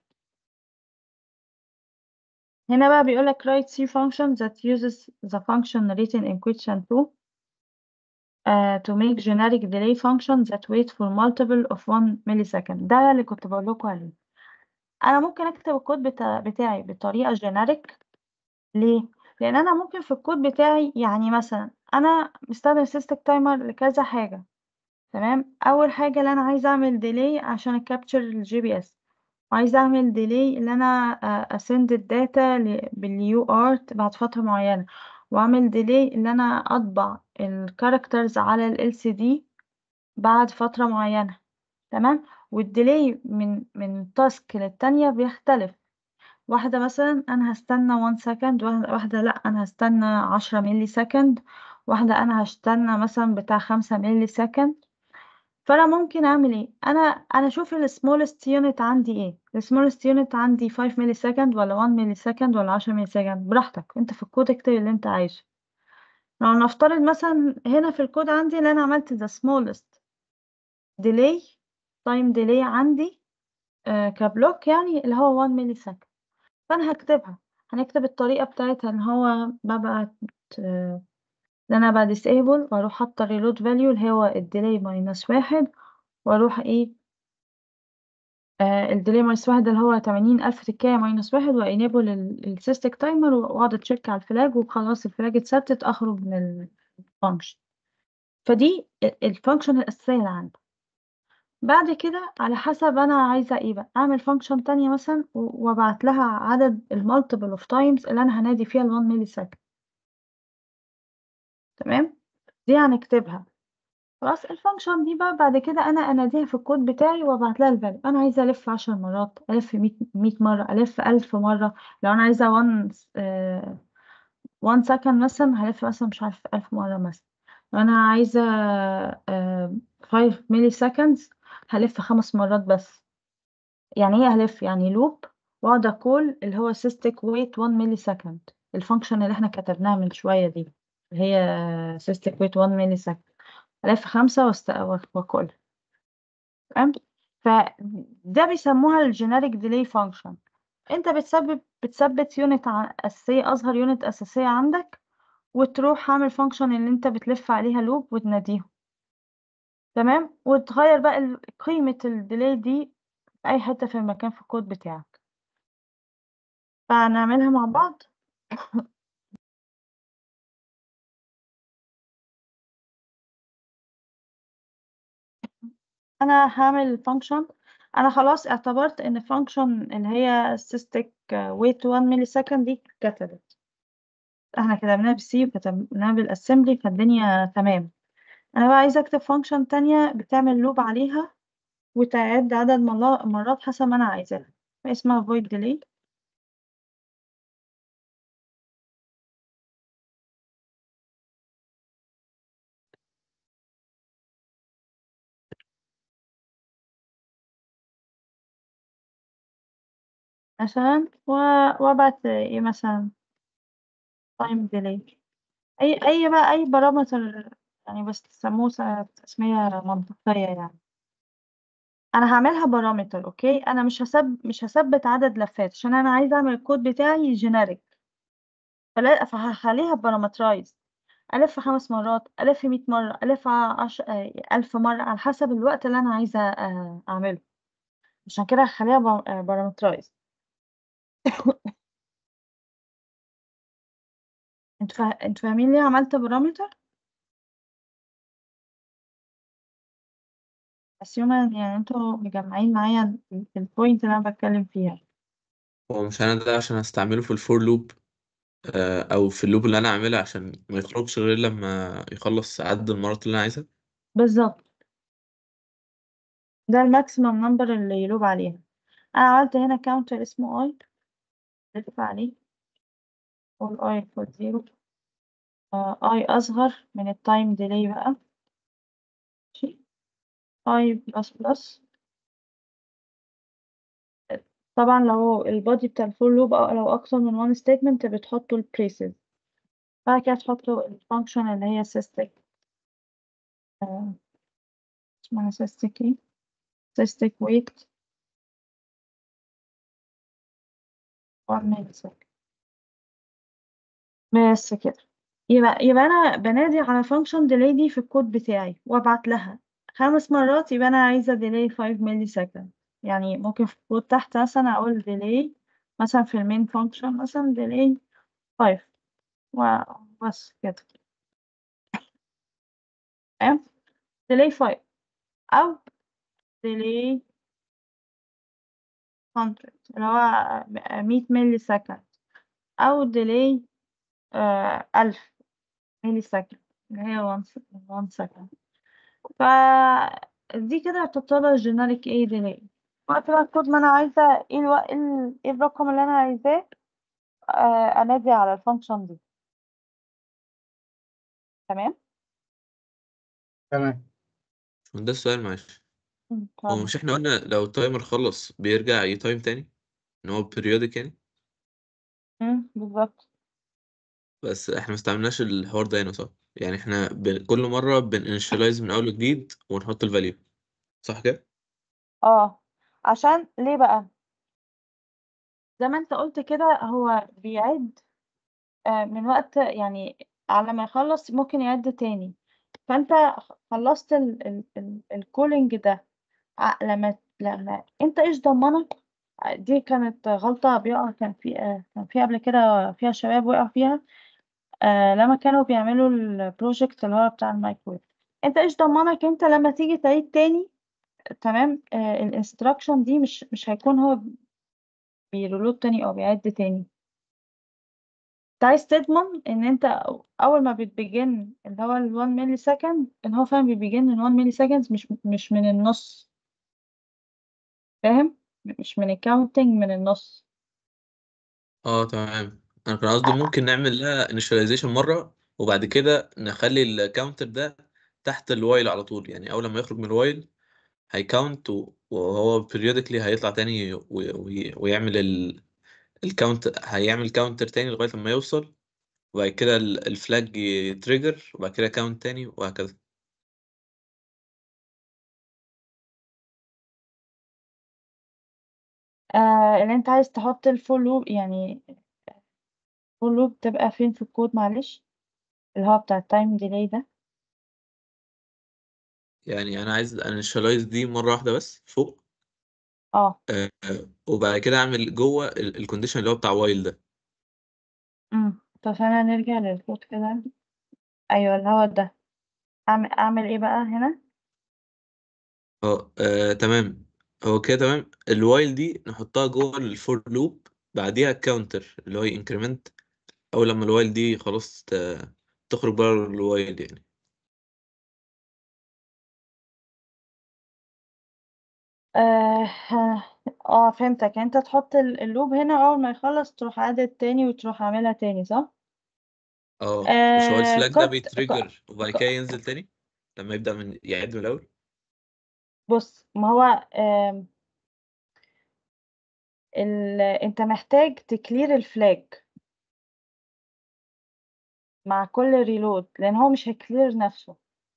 هنا بقى بيقول لك write C function that uses the function written in question 2 uh, to make generic delay function that wait for multiple of 1 millisecond ده اللي كنت بقول لكم عليه انا ممكن اكتب الكود بتا... بتاعي بطريقه جينيريك ليه لان انا ممكن في الكود بتاعي يعني مثلا انا مستخدم سيستك تايمر لكذا حاجه تمام اول حاجه اللي انا عايزه اعمل ديلي عشان اكابتشر الجي بي اس وعايزه اعمل ديلي اللي انا اسند الداتا باليو ارت بعد فتره معينه واعمل ديلي اللي انا اطبع الكاركترز على ال سي دي بعد فترة معينة تمام والديلي من من تاسك للتانية بيختلف واحدة مثلا أنا هستنى 1 سكند واحدة لأ أنا هستنى 10 ملي سكند واحدة أنا هستنى مثلا بتاع 5 ملي سكند فأنا ممكن أعمل إيه أنا أنا أشوف ال smallest unit عندي إيه ال smallest unit عندي 5 ملي سكند ولا 1 ملي سكند ولا 10 ملي سكند براحتك أنت في الكود اكتب اللي أنت عايزه لو نفترض مثلا هنا في الكود عندي اللي أنا عملت the smallest delay time delay عندي آه كبلوك يعني اللي هو 1 ملي سكند فأنا هكتبها هنكتب الطريقة بتاعتها إن هو ببعت آه إن أنا بعد disable وأروح حاطة reload value اللي هو الديلي ماينس واحد وأروح إيه آه الديلي ماينس واحد اللي هو تمانين ألف تكاية ماينس واحد وإنيبل السيستك تايمر وأقعد أتشيك على الفلاج وخلاص الفلاج اتثبتت أخرج من الفانكشن فدي الفانكشن الأساسية اللي عندي بعد كده على حسب أنا عايزة إيه بقى أعمل فانكشن تانية مثلا وأبعت لها عدد المالتيبل أوف تايمز اللي أنا هنادي فيها ال 1 ملي سكند تمام دي هنكتبها خلاص الفانكشن دي بقى بعد كده انا اناديها في الكود بتاعي وابعت لها الفاليو انا عايزه الف 10 مرات الف 100 100 مره الف 1000 مره لو انا عايزه 1 1 سكند مثلا هلف مثلا مش عارف 1000 مره مثلا لو انا عايزه 5 ملي سكندز هلف خمس مرات بس يعني ايه هلف يعني لوب واقعد اقول اللي هو سيستك ويت 1 ملي سكند الفانكشن اللي احنا كتبناها من شويه دي اللي هي سيستك ويت 1 ملي سكند ألف خمسة واست... وكل تمام فده بيسموها الجينيريك ديلي فانكشن انت بتثبت بتثبت يونت اساسيه اصغر يونت اساسيه عندك وتروح عامل فانكشن اللي انت بتلف عليها لوب وتناديهم تمام وتغير بقى قيمه الديلي دي في اي حته في المكان في الكود بتاعك فنعملها مع بعض انا هعمل فانكشن انا خلاص اعتبرت ان فانكشن اللي هي static wait 1 ملي سكند دي اتكتبت احنا كتبناها بالسي وكتبناها بالاسمبلي فالدنيا تمام انا بقى عايزه اكتب فانكشن تانية بتعمل لوب عليها وتعد عدد مرات حسب ما انا عايزاها اسمها void delay مثلا وابعت ايه مثلا time delay اي اي بقى اي بارامتر يعني بس تسموه تسمية منطقية يعني انا هعملها بارامتر اوكي انا مش هسب مش هثبت عدد لفات عشان انا عايزه اعمل الكود بتاعي جينيريك فلا فهخليها بارامترايز الف خمس مرات الف مية مرة الف عش... الف مرة على حسب الوقت اللي انا عايزه اعمله عشان كده هخليها بارامترايز انتوا فا... انتوا فاهمين ليه عملت بارامتر بس يعني انتوا مجمعين معايا البوينت اللي انا بتكلم فيها هو مش انا ده عشان استعمله في الفور لوب او في اللوب اللي انا عاملها عشان ما يخرجش غير لما يخلص عدد المرات اللي انا عايزها بالظبط ده الماكسيمم نمبر اللي يلوب عليها انا عملت هنا كاونتر اسمه اي ضيف عليه قول اي equal زيرو اي اصغر من التايم ديلي بقى ماشي اي بلس بلس طبعا لو البادي بتاع الفور لوب أو لو أكتر من one statement بتحطوا البريسز بعد كده تحطوا الفانكشن اللي هي system آه، اسمها system ايه system wait one millisecond بس كده يبقى يبقى أنا بنادي على function delay دي في الكود بتاعي وأبعت لها خمس مرات يبقى أنا عايزة delay 5 millisecond يعني ممكن في الكود تحت مثلا أقول delay مثلا في المين function مثلا delay 5 وبس كده تمام delay 5 أو delay 100 اللي هو 100 ملي سكند أو delay ألف ملي سكند اللي هي 1 سكند فدي كده تعتبر generic ايه delay وقت ما الكود ما انا عايزة ايه الو... ايه ال- إيه الرقم اللي انا عايزاه آه انادي على الفانكشن دي تمام تمام ده السؤال معلش مم، هو اتفضل. مش احنا قلنا لو التايمر خلص بيرجع يتايم تاني ان هو بيريودك يعني مم، بالظبط بس احنا ما استعملناش الحوار ده هنا صح يعني احنا ب... كل مرة بنinitialize من اول وجديد ونحط الفاليو صح كده اه عشان ليه بقى زي ما انت قلت كده هو بيعد آه، من وقت يعني على ما يخلص ممكن يعد تاني فانت خلصت الكولينج ده ع- لما لما انت ايش ضمنك دي كانت غلطة بيقع كان في آه، كان في قبل كده فيها شباب وقع فيها آه لما كانوا بيعملوا البروجكت اللي هو بتاع المايكرويف انت ايش ضمنك انت لما تيجي تعيد تاني تمام آه الانستراكشن دي مش مش هيكون هو بيرولود تاني او بيعد تاني انت عايز تضمن ان انت اول ما بتبجن اللي هو ال 1 ملي سكند ان هو فعلا بيبجن من 1 ملي سكند مش مش من النص فاهم مش من الكاونتنج من النص اه تمام انا كان قصدي ممكن نعمل لها initialization مرة وبعد كده نخلي الكاونتر ده تحت الوايل على طول يعني اول ما يخرج من الوايل هيكاونت و- وهو periodically هيطلع تاني و- و- ويعمل ال... الكاونت هيعمل كاونتر تاني لغاية لما يوصل وبعد كده ال- الفلاج يتريجر وبعد كده كاونت تاني وهكذا آه اللي انت عايز تحط الفول لوب يعني الفول لوب تبقى فين في الكود معلش اللي هو بتاع التايم ديلي ده يعني انا عايز initialize دي مرة واحدة بس فوق اه آه، آه، وبعد كده اعمل جوه الكونديشن اللي هو بتاع وايل ده امم طب انا نرجع للكود كده ايوه اللي هو ده اعمل اعمل ايه بقى هنا اه آه، تمام هو كده تمام الوايل دي نحطها جوه الفور لوب بعديها الكاونتر اللي هو انكريمنت اول لما الوايل دي خلاص ت- تخرج بره الوايل يعني اه اه فهمتك يعني انت تحط ال- اللوب هنا اول ما يخلص تروح عادل تاني وتروح عاملها تاني صح اه مش هو آه الفلاج ده كت ك... بيتريجر وبعد كده ك... ينزل تاني لما يبدأ من يعد من الاول بص ما هو آه ال... انت محتاج تكلير الفلاج مع كل ريلود لان هو مش هيكلير نفسه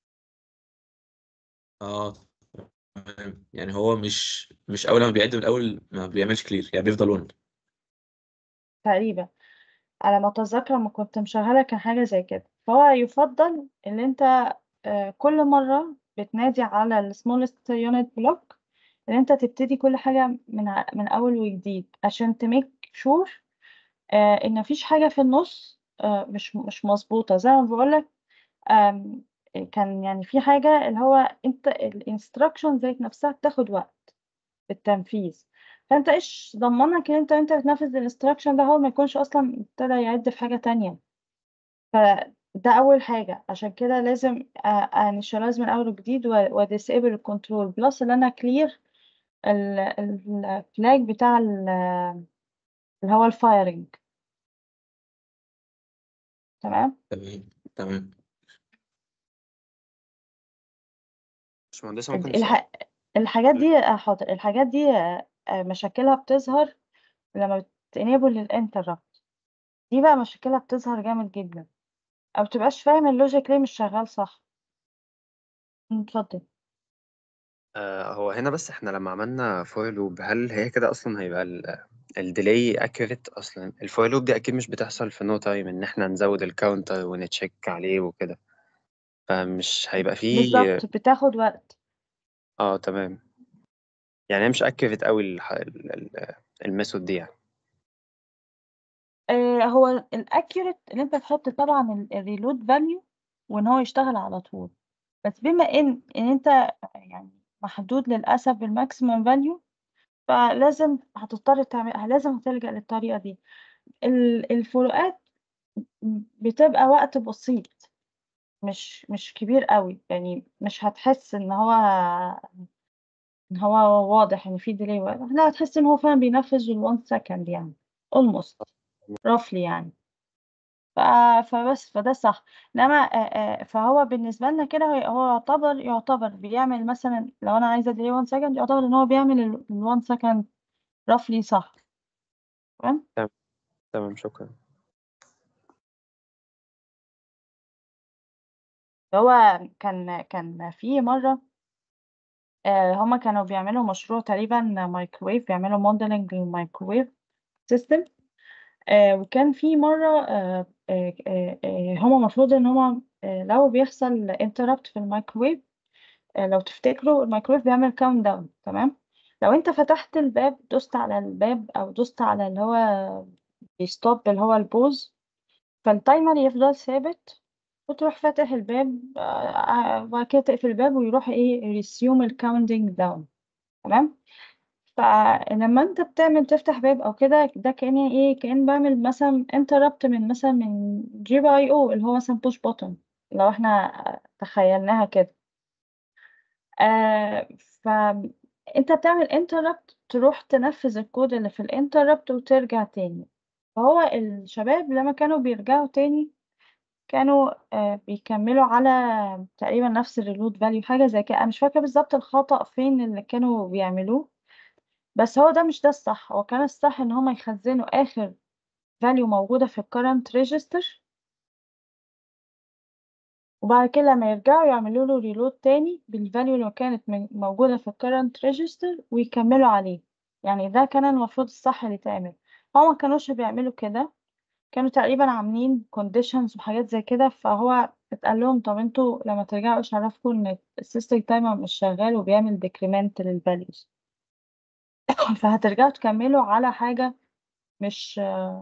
اه تمام يعني هو مش مش اول ما بيعد من الاول ما بيعملش كلير يعني بيفضل ون تقريبا على ما اتذكر لما كنت مشغله كان حاجه زي كده فهو يفضل ان انت آه كل مره بتنادي على السمولست يونت بلوك ان انت تبتدي كل حاجه من ع- من اول وجديد عشان تميك شور آه ان مفيش حاجه في النص آه مش مش مظبوطه زي ما بقولك آم، كان يعني في حاجه اللي هو انت الانستراكشن ذات نفسها بتاخد وقت في التنفيذ فانت ايش ضمنك ان انت وانت بتنفذ الانستراكشن ده هو ما يكونش اصلا ابتدى يعد في حاجه تانية فده اول حاجه عشان كده لازم انيشاليز من اول وجديد وديسيبل الكنترول بلس ان انا كلير الفلاج بتاع ال- اللي هو الفايرنج تمام تمام تمام باشمهندسة ممكن الح... سؤال الحاجات دي آه، حاضر الحاجات دي آه، آه، مشاكلها بتظهر لما بتنيبل الانتربت دي بقى مشاكلها بتظهر جامد جدا او بتبقاش فاهم اللوجيك ليه مش شغال صح مم، اتفضل آه هو هنا بس احنا لما عملنا فور لوب هل هي كده اصلا هيبقى الديلي اكيوريت اصلا الفور لوب دي اكيد مش بتحصل في نو تايم ان احنا نزود الكاونتر ونتشيك عليه وكده فمش هيبقى فيه بالظبط بتاخد وقت اه تمام يعني هي مش اكيوريت قوي الح- ال- ال- الميثود دي يعني آه هو الاكيوريت ان انت تحط طبعا الريلود فاليو وان هو يشتغل على طول بس بما ان ان انت يعني محدود للاسف بالماكسيمم فاليو فلازم هتضطر تعمل لازم هتلجأ للطريقة دي ال- الفروقات بتبقى وقت بسيط مش مش كبير قوي يعني مش هتحس ان هو ان هو واضح ان في ديلي لا هتحس ان هو فعلا بينفذ ال 1 second يعني almost roughly يعني ف... فبس فده صح انما آه، آه، فهو بالنسبه لنا كده هو هو يعتبر يعتبر بيعمل مثلا لو انا عايزه ديلي 1 second يعتبر ان هو بيعمل ال 1 second roughly صح تمام تمام شكرا هو كان كان في مرة آه، هما كانوا بيعملوا مشروع تقريبا مايكرويف بيعملوا موديلنج للمايكرويف سيستم وكان في مرة آه، آه، آه، آه، هما المفروض ان هما آه، لو بيحصل انتربت في الميكرويف آه، لو تفتكروا الميكرويف بيعمل كاونت داون تمام لو انت فتحت الباب دوست على الباب او دوست على اللي هو بيستوب اللي هو البوز فالتايمر يفضل ثابت وتروح فاتح الباب آه، آه، وبعد كده تقفل الباب ويروح ايه ريسيوم الكاونتنج داون تمام فلما انت بتعمل تفتح باب او كده ده كأن ايه كأن بعمل مثلا انتربت من مثلا من جي بي اي او اللي هو مثلا بوش بوتون لو احنا تخيلناها كده آه فانت بتعمل انتربت تروح تنفذ الكود اللي في الانتربت وترجع تاني فهو الشباب لما كانوا بيرجعوا تاني كانوا آه بيكملوا على تقريبا نفس الريلود فاليو حاجة زي كده أنا مش فاكرة بالظبط الخطأ فين اللي كانوا بيعملوه بس هو ده مش ده الصح هو كان الصح ان هما يخزنوا اخر فاليو موجودة في الكرنت ريجستر وبعد كده لما يرجعوا يعملوا له ريلود تاني بالفاليو اللي كانت من- موجودة في الكرنت ريجستر ويكملوا عليه يعني ده كان المفروض الصح اللي يتعمل هو ما كانوش بيعملوا كده كانوا تقريبا عاملين conditions وحاجات زي كده فهو اتقال لهم طب انتوا لما ترجعوا ايش عرفكم ان السيستم تايمر مش شغال وبيعمل decrement للفاليوز فهترجعوا تكملوا على حاجة مش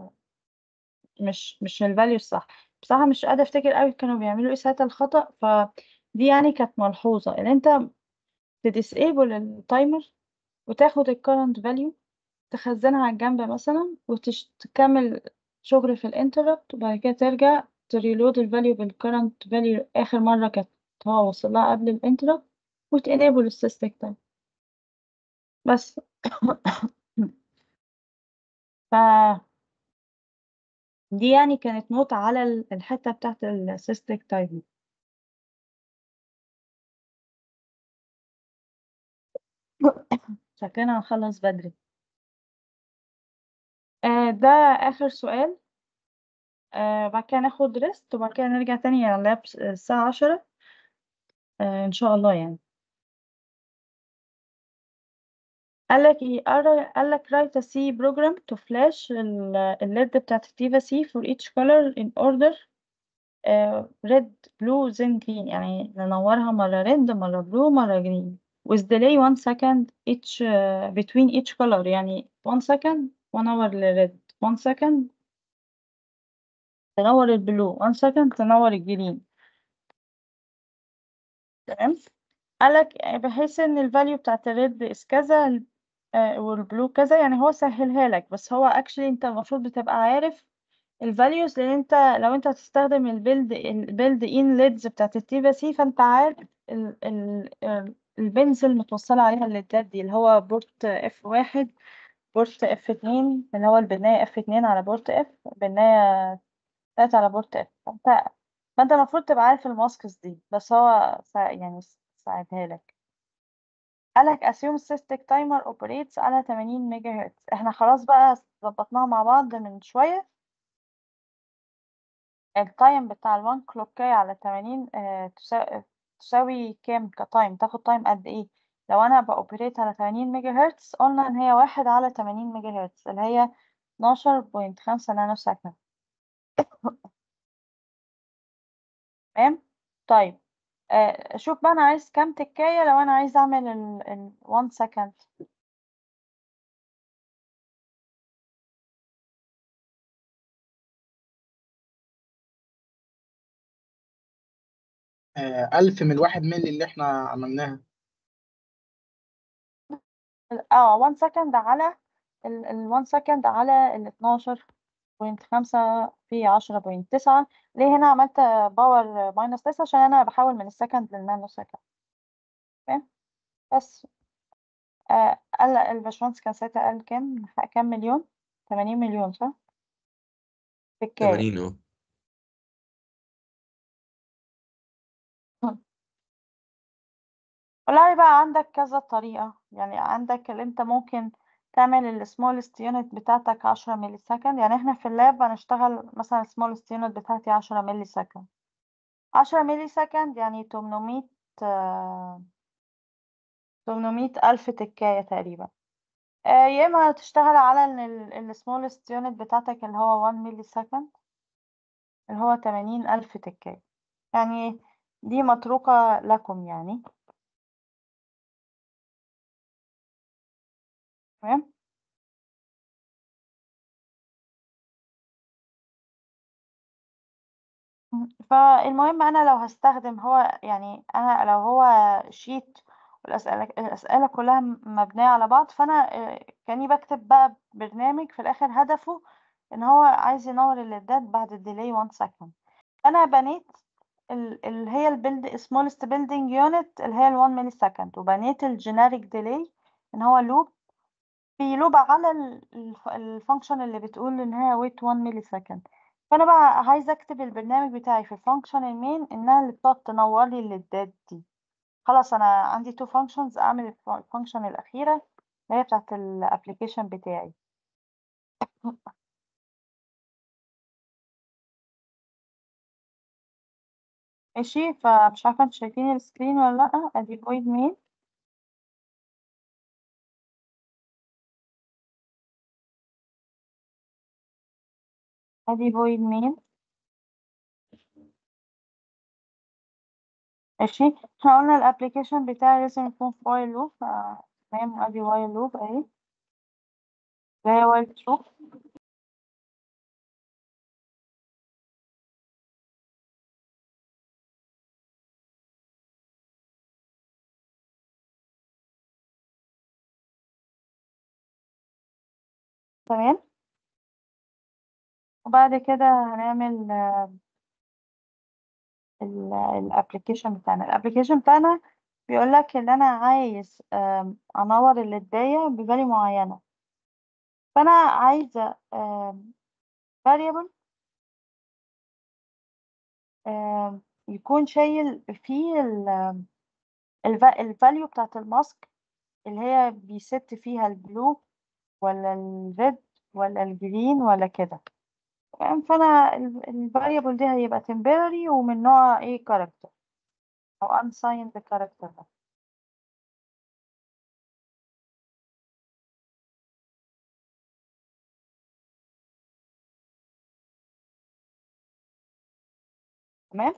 مش مش الفاليو الصح بصراحة مش قادرة افتكر قوي كانوا بيعملوا ايه ساعتها الخطأ فدي يعني كانت ملحوظة ان انت تديسيبل التايمر وتاخد الكرنت فاليو تخزنها على الجنب مثلا وتكمل شغل في الانتربت وبعد كده ترجع تريلود الفاليو بالكرنت فاليو اخر مرة كانت هو وصل لها قبل الانتربت وتنيبل السيستم تايم بس ف دي يعني كانت نوت على ال- الحتة بتاعت السيستيك تايم شكلنا هنخلص بدري آه ده آخر سؤال آه بعد كده ناخد ريست وبعد كده نرجع تاني على اللاب الساعة عشرة آه إن شاء الله يعني قالك ايه قال- قالك write a C program to flash ال- ال LED بتاعت التيفا C for each color in order آه red blue then green يعني ننورها مرة red مرة blue مرة green with delay one second each uh, between each color يعني one second one hour للred one second تنور البلو one second تنور الجرين تمام قالك بحيث ان الفاليو بتاعت الريد is كذا آه، والبلو كذا يعني هو سهلها لك بس هو actually انت المفروض بتبقى عارف الفاليوز لان انت لو انت هتستخدم البيلد البيلد ان ليدز بتاعت التيبا سي فانت عارف ال ال ال- البنز المتوصلة عليها الليدات دي اللي هو بورت اف واحد بورت اف اتنين اللي هو البناية اف اتنين على بورت اف بناية تلاتة على بورت اف فانت فانت المفروض تبقى عارف الماسكس دي بس هو سا يعني ساعدها لك قالك assume cystic timer operates على 80 ميجا هرتز احنا خلاص بقى ظبطناها مع بعض من شوية التايم بتاع الوان كلوكاية على 80 آه، تسا- تساوي كام كتايم تاخد تايم قد ايه لو انا بأوبريت على 80 ميجا هرتز قلنا ان هي واحد على 80 ميجا هرتز اللي هي 12.5 نانو سكند تمام طيب آه، شوف بقى انا عايز كام تكاية لو انا عايز اعمل ال ال 1 سكند آه، ألف من الواحد ملي اللي احنا عملناها اه 1 سكند على ال ال 1 سكند على ال 12 بوينت خمسة في عشرة بوينت تسعة ليه هنا عملت باور ماينس تسعة عشان أنا بحول من السكند للنانو سكند فاهم بس آه قال الباشمهندس كان ساعتها قال كام كام مليون تمانين مليون صح في الكاية 80 اه والله بقى عندك كذا طريقة يعني عندك اللي انت ممكن تعمل السمولست يونت بتاعتك عشرة ملي سكند يعني احنا في اللاب هنشتغل مثلا السمولست يونت بتاعتي عشرة ملي سكند عشرة ملي سكند يعني تمنمية تمنمية ألف تكاية تقريبا آه، يا إما تشتغل على السمولست يونت بتاعتك اللي هو 1 ملي سكند اللي هو تمانين ألف تكاية يعني دي متروكة لكم يعني تمام فالمهم انا لو هستخدم هو يعني انا لو هو شيت والاسئله الاسئله كلها م- مبنيه على بعض فانا آه، كاني بكتب بقى برنامج في الاخر هدفه ان هو عايز ينور الليدات بعد الديلي 1 سكند انا بنيت ال- اللي هي البيلد smallest building unit اللي هي ال 1 ملي سكند وبنيت الجينيريك ديلي ان هو لوب بيلوب على الفانكشن اللي بتقول ان هي wait 1 ملي سكند فانا بقى عايزه اكتب البرنامج بتاعي في الفانكشن المين انها اللي بتقعد تنور لي الليدات دي خلاص انا عندي تو فانكشنز اعمل الفانكشن الاخيره اللي هي بتاعت الابلكيشن بتاعي ماشي فمش عارفه انتوا شايفين السكرين ولا لا ادي void main ادي void main ماشي احنا قلنا الابلكيشن بتاعي لازم يكون في while loop ف- تمام ادي while loop اهي اللي هي while true تمام وبعد كده هنعمل الابلكيشن بتاعنا الابلكيشن بتاعنا بيقول لك ان انا عايز آم، انور الليدايه بفاليو معينه فانا عايزه آم، variable آم، يكون شايل فيه الفاليو بتاعت الماسك اللي هي بيست فيها البلو ولا الريد ولا الجرين ولا كده تمام فانا الفاريبل دي هيبقى temporary ومن نوع ايه character او unsigned character ده تمام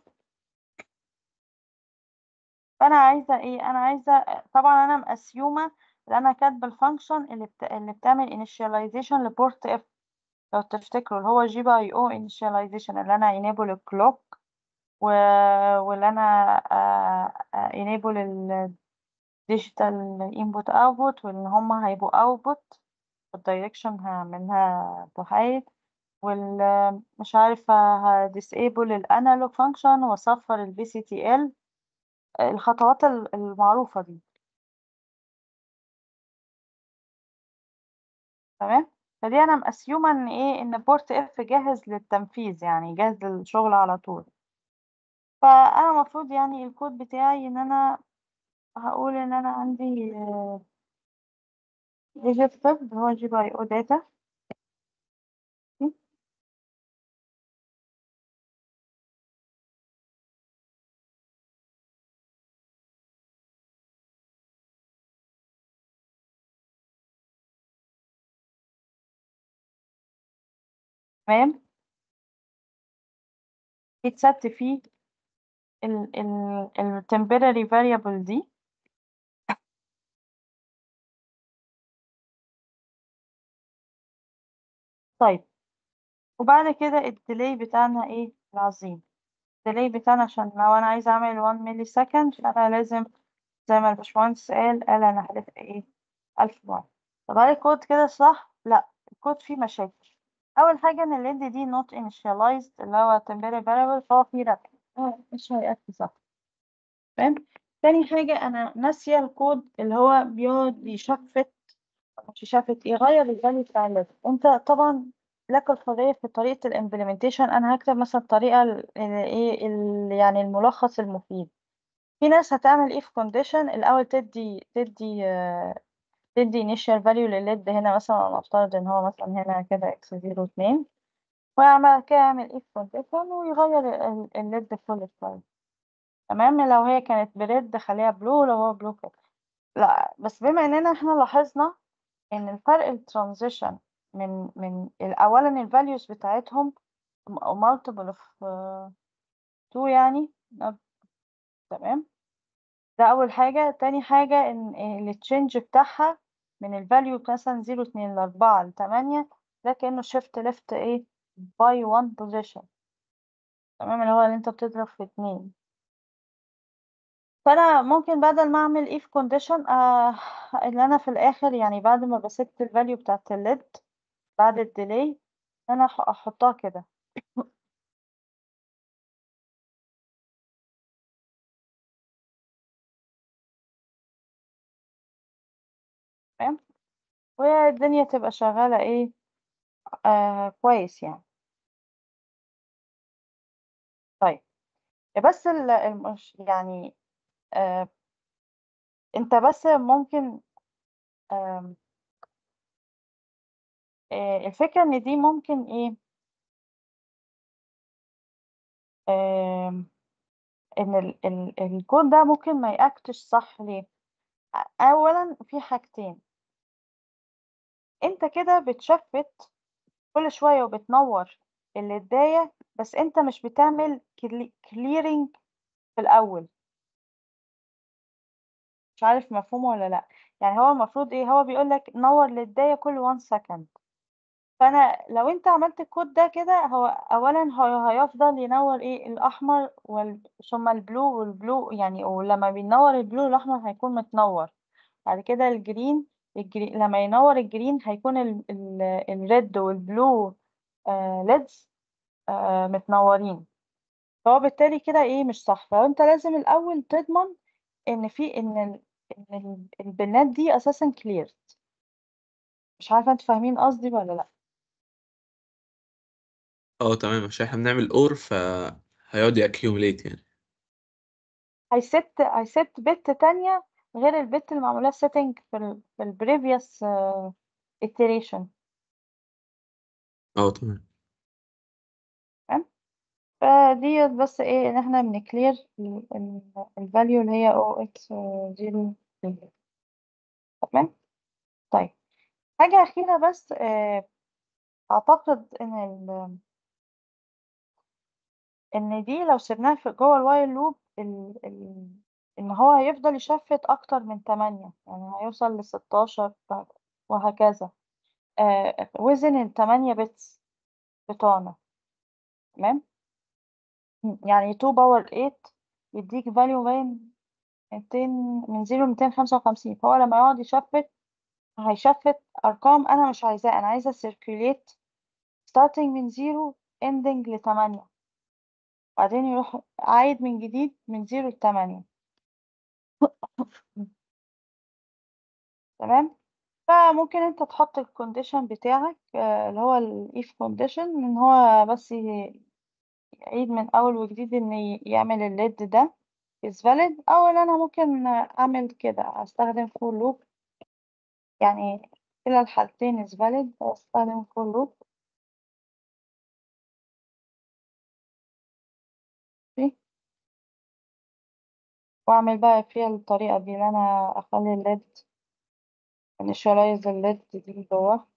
فانا عايزه ايه انا عايزه طبعا انا مقسيومه اللي انا كاتبه الفانكشن اللي بت... اللي بتعمل initialization لبورت اف لو تفتكروا اللي هو جي بي اي او initialization اللي انا enable الكلوك و... واللي انا uh, uh, enable الديجيتال input output وان هما هيبقوا output الدايركشن منها تحايد وال مش عارفة ه disable الانالوج function واصفر ال BCTL الخطوات ال- المعروفة دي تمام فدي انا مقسيومة ان ايه ان بورت اف جاهز للتنفيذ يعني جاهز للشغل على طول فانا المفروض يعني الكود بتاعي ان انا هقول ان انا عندي ديجيت طب هو جي باي او داتا تمام بيتست فيه ال ال ال temporary variable دي طيب وبعد كده الديلي بتاعنا ايه العظيم الديلي بتاعنا عشان لو انا عايزة اعمل 1 ملي سكند فانا لازم زي ما الباشمهندس قال قال انا هدف ايه 1000 مرة طب هل الكود كده صح لا الكود فيه مشاكل أول حاجة إن ال LED دي not initialized اللي هو temporary variable فهو في ربح هو مش هيأكد صح تمام تاني حاجة أنا ناسية الكود اللي هو بيقعد يشفت مش يشفت يغير الفاليو بتاع الليد أنت طبعا لك الحرية في طريقة الامبلمنتيشن أنا هكتب مثلا الطريقة ال- ال- إيه ال- يعني الملخص المفيد في ناس هتعمل if condition الأول تدي تدي آه، تدي initial value للليد هنا مثلا نفترض إن هو مثلا هنا كده x زيرو اتنين ويعمل كده يعمل if condition ويغير ال- الليد كل شوية تمام لو هي كانت بريد خليها بلو لو هو بلو كده لا بس بما إننا احنا لاحظنا إن الفرق الترانزيشن من من أولا الفاليوز بتاعتهم multiple of uh, two يعني تمام ده أول حاجة تاني حاجة إن التشينج بتاعها من الفاليو مثلا زيرو اتنين لأربعة لتمانية ده كأنه شيفت ليفت ايه باي وان بوزيشن تمام اللي هو اللي انت بتضرب في اتنين فأنا ممكن بدل ما أعمل if condition آه اللي أنا في الآخر يعني بعد ما بسيت الفاليو بتاعت الليد بعد الديلي أنا أح- أحطها كده تمام والدنيا تبقى شغالة ايه آه كويس يعني طيب بس ال- المش يعني آه انت بس ممكن آم، آه الفكرة ان دي ممكن ايه آم، ان ال ال الكود ده ممكن ما يأكتش صح ليه اولا في حاجتين انت كده بتشفت كل شوية وبتنور الداية بس انت مش بتعمل كليرنج في الاول مش عارف مفهوم ولا لا يعني هو المفروض ايه هو بيقول لك نور للداية كل 1 سكند فانا لو انت عملت الكود ده كده هو اولا هو هيفضل ينور ايه الاحمر وال... ثم البلو والبلو يعني ولما بينور البلو الاحمر هيكون متنور بعد كده الجرين الجرين لما ينور الجرين هيكون ال... ال... الريد والبلو آه ليدز آه متنورين فهو بالتالي كده ايه مش صح فانت لازم الاول تضمن ان في ان ال... ان ال- البنات دي اساسا كلير مش عارفه انتوا فاهمين قصدي ولا لا اه تمام عشان احنا بنعمل اور فهيقعد يأكيوميليت يعني هيست هيست بت تانية غير البت اللي معمولها setting في ال في ال previous uh, iteration اه تمام تمام فدي بس ايه ان احنا بنكلير الفاليو اللي هي او اكس زيرو تمام طيب حاجة أخيرة بس آه، أعتقد إن ال إن دي لو سيبناها في جوه الوايل لوب ال ال إن هو هيفضل يشفت أكتر من تمانية يعني هيوصل لستاشر وهكذا آه وزن التمانية بتس بتوعنا تمام يعني 2 باور 8 يديك فاليو باين 200 من 0 ل 255 فهو لما يقعد يشفت هيشفت أرقام أنا مش عايزاها أنا عايزة circulate starting من 0 ending ل 8 بعدين يروح عايد من جديد من 0 ل 8 تمام فممكن انت تحط الكونديشن بتاعك آه، اللي هو الاف كونديشن ان هو بس ي- يعيد من اول وجديد ان ي- يعمل الليد ده is valid او ان انا ممكن اعمل كده استخدم for loop يعني كلا الحالتين is valid استخدم for loop ماشي؟ واعمل بقى فيها الطريقة دي اللي انا اخلي الليد initialize الليد دي جوه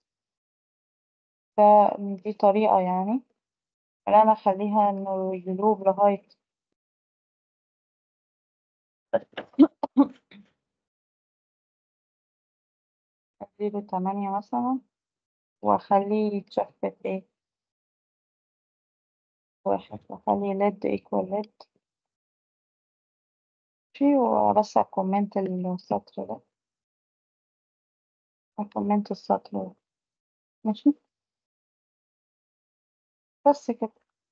فدي طريقة يعني اللي انا اخليها انه يلوب لغاية زيرو تمانية مثلا واخليه يتشفت ايه واحد واخلي ليد ايكوال ليد في وبس اكومنت السطر ده اكومنت السطر ده ماشي بس كده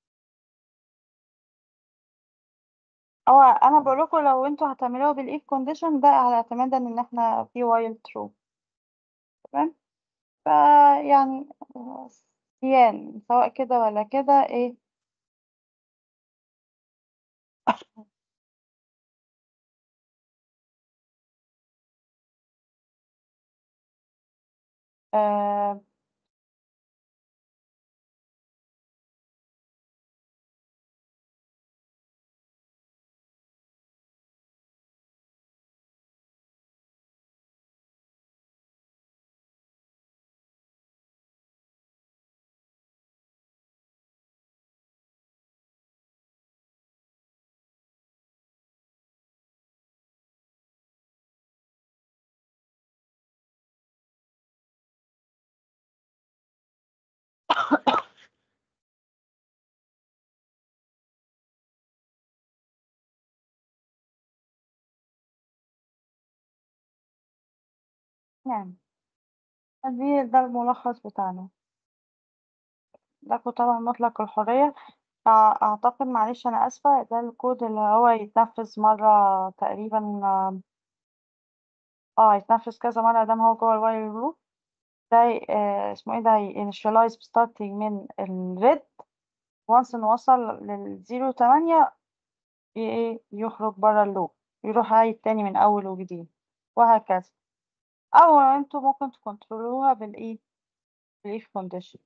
هو انا بقول لكم لو انتوا هتعملوها بالاف كونديشن ده على اعتمادا ان احنا في وايل ترو تمام فيعني يعني سواء كده ولا كده ايه آه يعني دي ده الملخص بتاعنا لكم طبعا مطلق الحرية أع- أعتقد معلش أنا آسفة ده الكود اللي هو يتنفذ مرة تقريبا اه يتنفذ كذا مرة دام هو جوه الوايل لوب ده ي- آه اسمه ايه ده initialize starting من الريد وانس انه وصل للزيرو تمانية ي- ايه يخرج برا اللوب يروح عايد تاني من أول وجديد وهكذا أو انتوا ممكن تكنترولوها بالايه بالاف كونديشن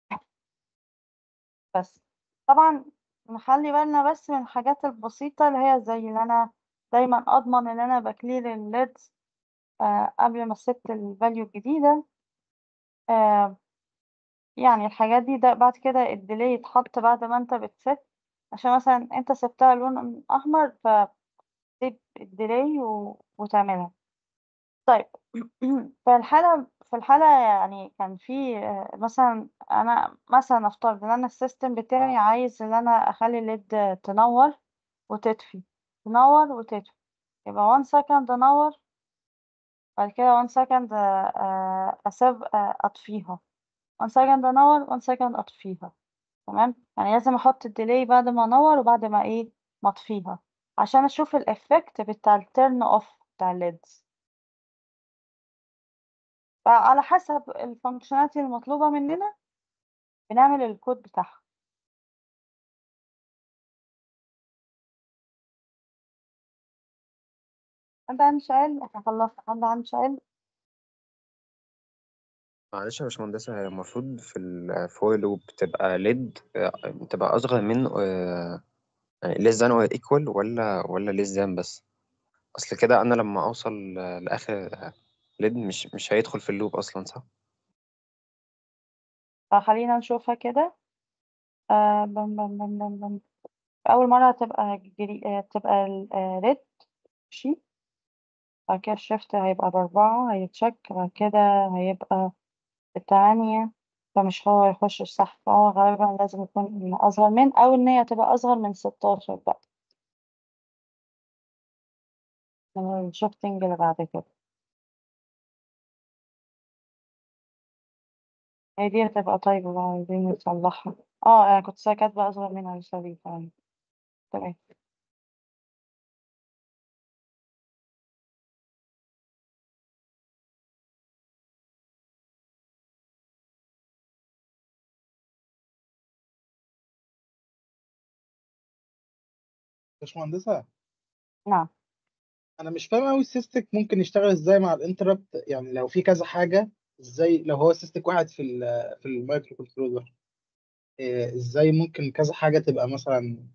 بس طبعا نخلي بالنا بس من الحاجات البسيطة اللي هي زي اللي أنا دايما أضمن إن أنا بكلير الليدز آه قبل ما أست الفاليو الجديدة آه يعني الحاجات دي ده بعد كده الديلي يتحط بعد ما انت بتست عشان مثلا انت سبتها لون احمر فتسيب الديلي و... وتعملها طيب في الحالة في الحالة يعني كان في آه، مثلا انا مثلا افترض ان انا السيستم بتاعي عايز ان انا اخلي الليد تنور وتطفي تنور وتطفي يبقى one second انور بعد كده one second آه، اسيب آه، اطفيها one second انور one second اطفيها تمام يعني لازم احط الديلي بعد ما انور وبعد ما ايه ما اطفيها عشان اشوف الافكت بتاع التيرن اوف بتاع الليدز فعلى حسب الفانكشناليتي المطلوبة مننا بنعمل الكود بتاعها حد عنده سؤال احنا خلصنا حد عنده سؤال معلش يا باشمهندسة هي المفروض في الفور لوب تبقى ليد تبقى أصغر من آه، يعني less than or equal ولا ولا less than بس أصل كده أنا لما أوصل آه، لآخر ليد مش مش هيدخل في اللوب أصلا صح؟ فخلينا نشوفها كده آه بم بم بم بم بم. أول مرة هتبقى جري... آه، تبقى ريد ماشي بعد كده الشيفت هيبقى بأربعة هيتشك بعد كده هيبقى التمانية فمش هو يخش الصح فهو غالبا لازم يكون أصغر من أو إن هي تبقى أصغر من ستاشر بقى من الشيفتنج اللي بعد كده هي دي هتبقى طيبة بقى عايزين نصلحها اه أنا كنت كاتبة أصغر منها يساوي فعلا تمام باشمهندسة نعم انا مش فاهم قوي السيستك ممكن يشتغل ازاي مع الانتربت يعني لو في كذا حاجه ازاي لو هو سيستك واحد في ال في المايكرو كنترولر إيه، ازاي ممكن كذا حاجه تبقى مثلا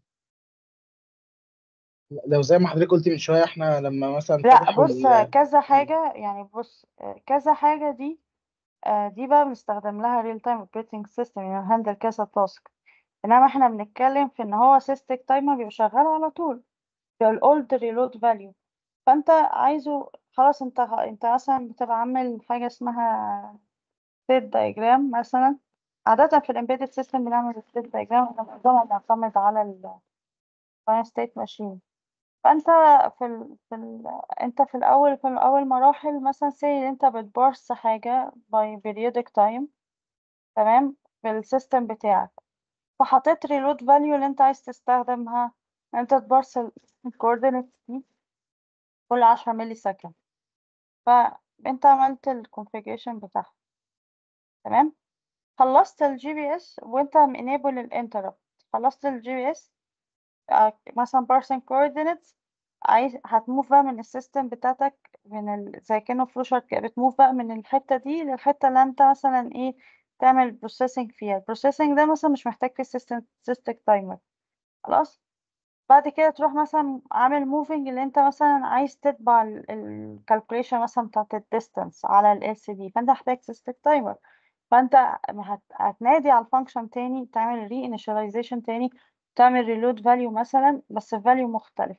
لو زي ما حضرتك قلت من شويه احنا لما مثلا لا فتحوا بص ال كذا حاجة يعني بص كذا حاجة دي آه، دي بقى بنستخدم لها real time operating system يعني هاندل كذا تاسك انما احنا بنتكلم في ان هو سيستك تايمر بيبقى شغال على طول في الاولد ريلود فاليو فانت عايزه خلاص انت انت مثلا بتبقى عامل حاجة اسمها state diagram مثلا عادة في الامبيدد سيستم بنعمل state diagram احنا معظمها بنعتمد على ال finite state machine فانت في ال... في ال... انت في الاول في الاول مراحل مثلا سي انت بتبارس حاجة by periodic time تمام في السيستم بتاعك فحطيت reload value اللي انت عايز تستخدمها انت تبارسل الكوردينيتس دي كل عشرة ملي سكند فانت عملت الكونفيجريشن بتاعها تمام خلصت الجي بي اس وانت enable الانتربت خلصت الجي بي اس مثلا parsing coordinates عايز هتموف بقى من السيستم بتاعتك من ال... زي كأنه فلوشارت كده بتموف بقى من الحتة دي للحتة اللي انت مثلا ايه تعمل بروسيسنج فيها البروسيسنج ده مثلا مش محتاج فيه سيستم سيستم تايمر خلاص بعد كده تروح مثلا عامل موفينج اللي انت مثلا عايز تتبع الكالكوليشن مثلا بتاعت الديستانس على ال LCD فانت هتحتاج سيستم تايمر فانت هت... هتنادي على الفانكشن تاني تعمل ري initialization تاني تعمل reload value مثلا بس value مختلف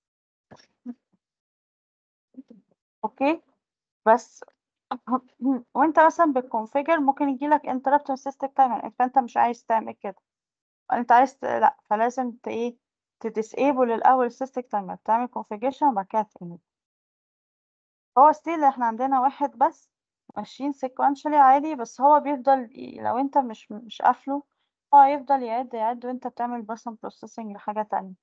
اوكي بس وانت مثلا بالكونفيجر ممكن يجيلك interrupt من system timer فانت مش عايز تعمل كده انت عايز ت... لا فلازم ت ايه تديسيبل الاول system timer تعمل configuration وبعد كده تenable هو ستيل احنا عندنا واحد بس ماشيين sequentially عادي بس هو بيفضل ي- لو انت مش مش قافله هو هيفضل يعد يعد وانت بتعمل مثلا processing لحاجة تانية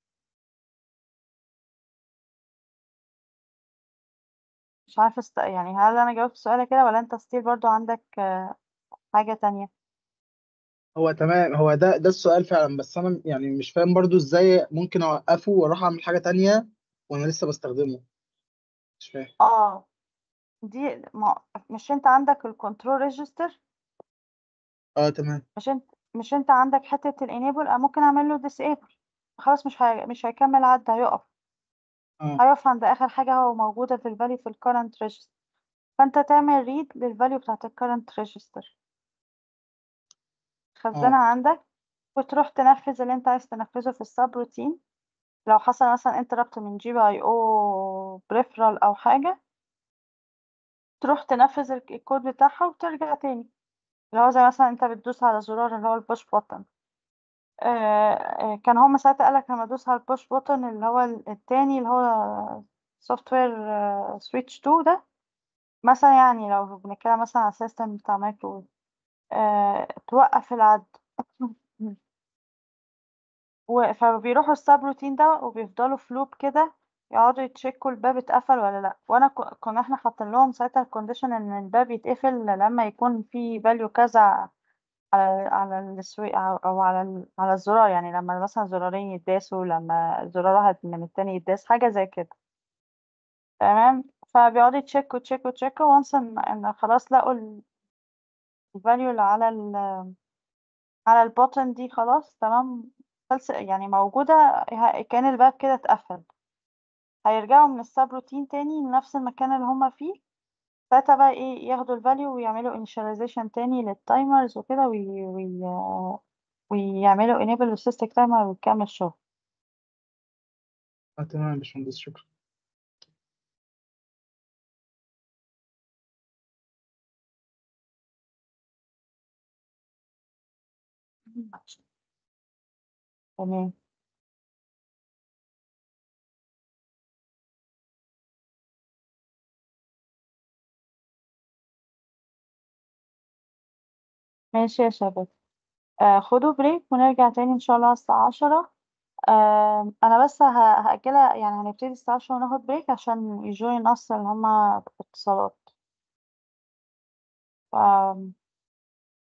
مش عارفة است... يعني هل انا جاوبت سؤالك كده ولا انت ستيل برضو عندك آه، حاجة تانية هو تمام هو ده ده السؤال فعلا بس انا يعني مش فاهم برضو ازاي ممكن اوقفه واروح اعمل حاجة تانية وانا لسه بستخدمه مش فاهم اه دي ما... مش انت عندك الكنترول ريجستر اه تمام مش انت مش انت عندك حتة الانيبل اه ممكن اعمل له disable خلاص مش هي... مش هيكمل عد هيقف اه هيقف عند اخر حاجة هو موجودة في الفاليو في الكرنت ريجستر فانت تعمل ريد للفاليو بتاعت الكرنت ريجستر اه تخزنها عندك وتروح تنفذ اللي انت عايز تنفذه في السب روتين لو حصل مثلا انتربت من جي بي اي او بريفرال او حاجة تروح تنفذ الك- الكود بتاعها وترجع تاني اللي هو زي مثلا انت بتدوس على زرار اللي هو البوش بوتن آه كان هما ساعتها قالك لما ادوس على البوش بوتن اللي هو ال- التاني اللي هو سوفت وير سويتش 2 ده مثلا يعني لو بنتكلم مثلا على السيستم بتاع مايكروويف آه توقف العد و- فبيروحوا السب روتين ده وبيفضلوا في لوب كده يقعدوا يتشيكوا الباب اتقفل ولا لا وانا ك- كنا احنا حاطين لهم ساعتها الكونديشن ان الباب يتقفل لما يكون في فاليو كذا على على السوي او أو على ال- على الزرار يعني لما مثلا زرارين يتداسوا لما زرار واحد من التاني يتداس حاجة زي كده تمام فبيقعدوا يتشيكوا يتشيكوا يتشيكوا وانس ان إن خلاص لقوا الفاليو اللي على ال على البوتن دي خلاص تمام خلص يعني موجودة ه- كان الباب كده اتقفل هيرجعوا من السب روتين تاني لنفس المكان اللي هما فيه ساعتها بقى ايه ياخدوا الفاليو ويعملوا initialization تاني للتايمرز وكده وي... وي... ويعملوا enable للسيستم تايمر ويكمل شغل اه تمام يا باشمهندس شكرا تمام ماشي يا شباب آه خدوا بريك ونرجع تاني ان شاء الله على الساعة عشرة آه انا بس ه- هأجلها يعني هنبتدي الساعة عشرة وناخد بريك عشان يجوين نص اللي هما اتصالات ف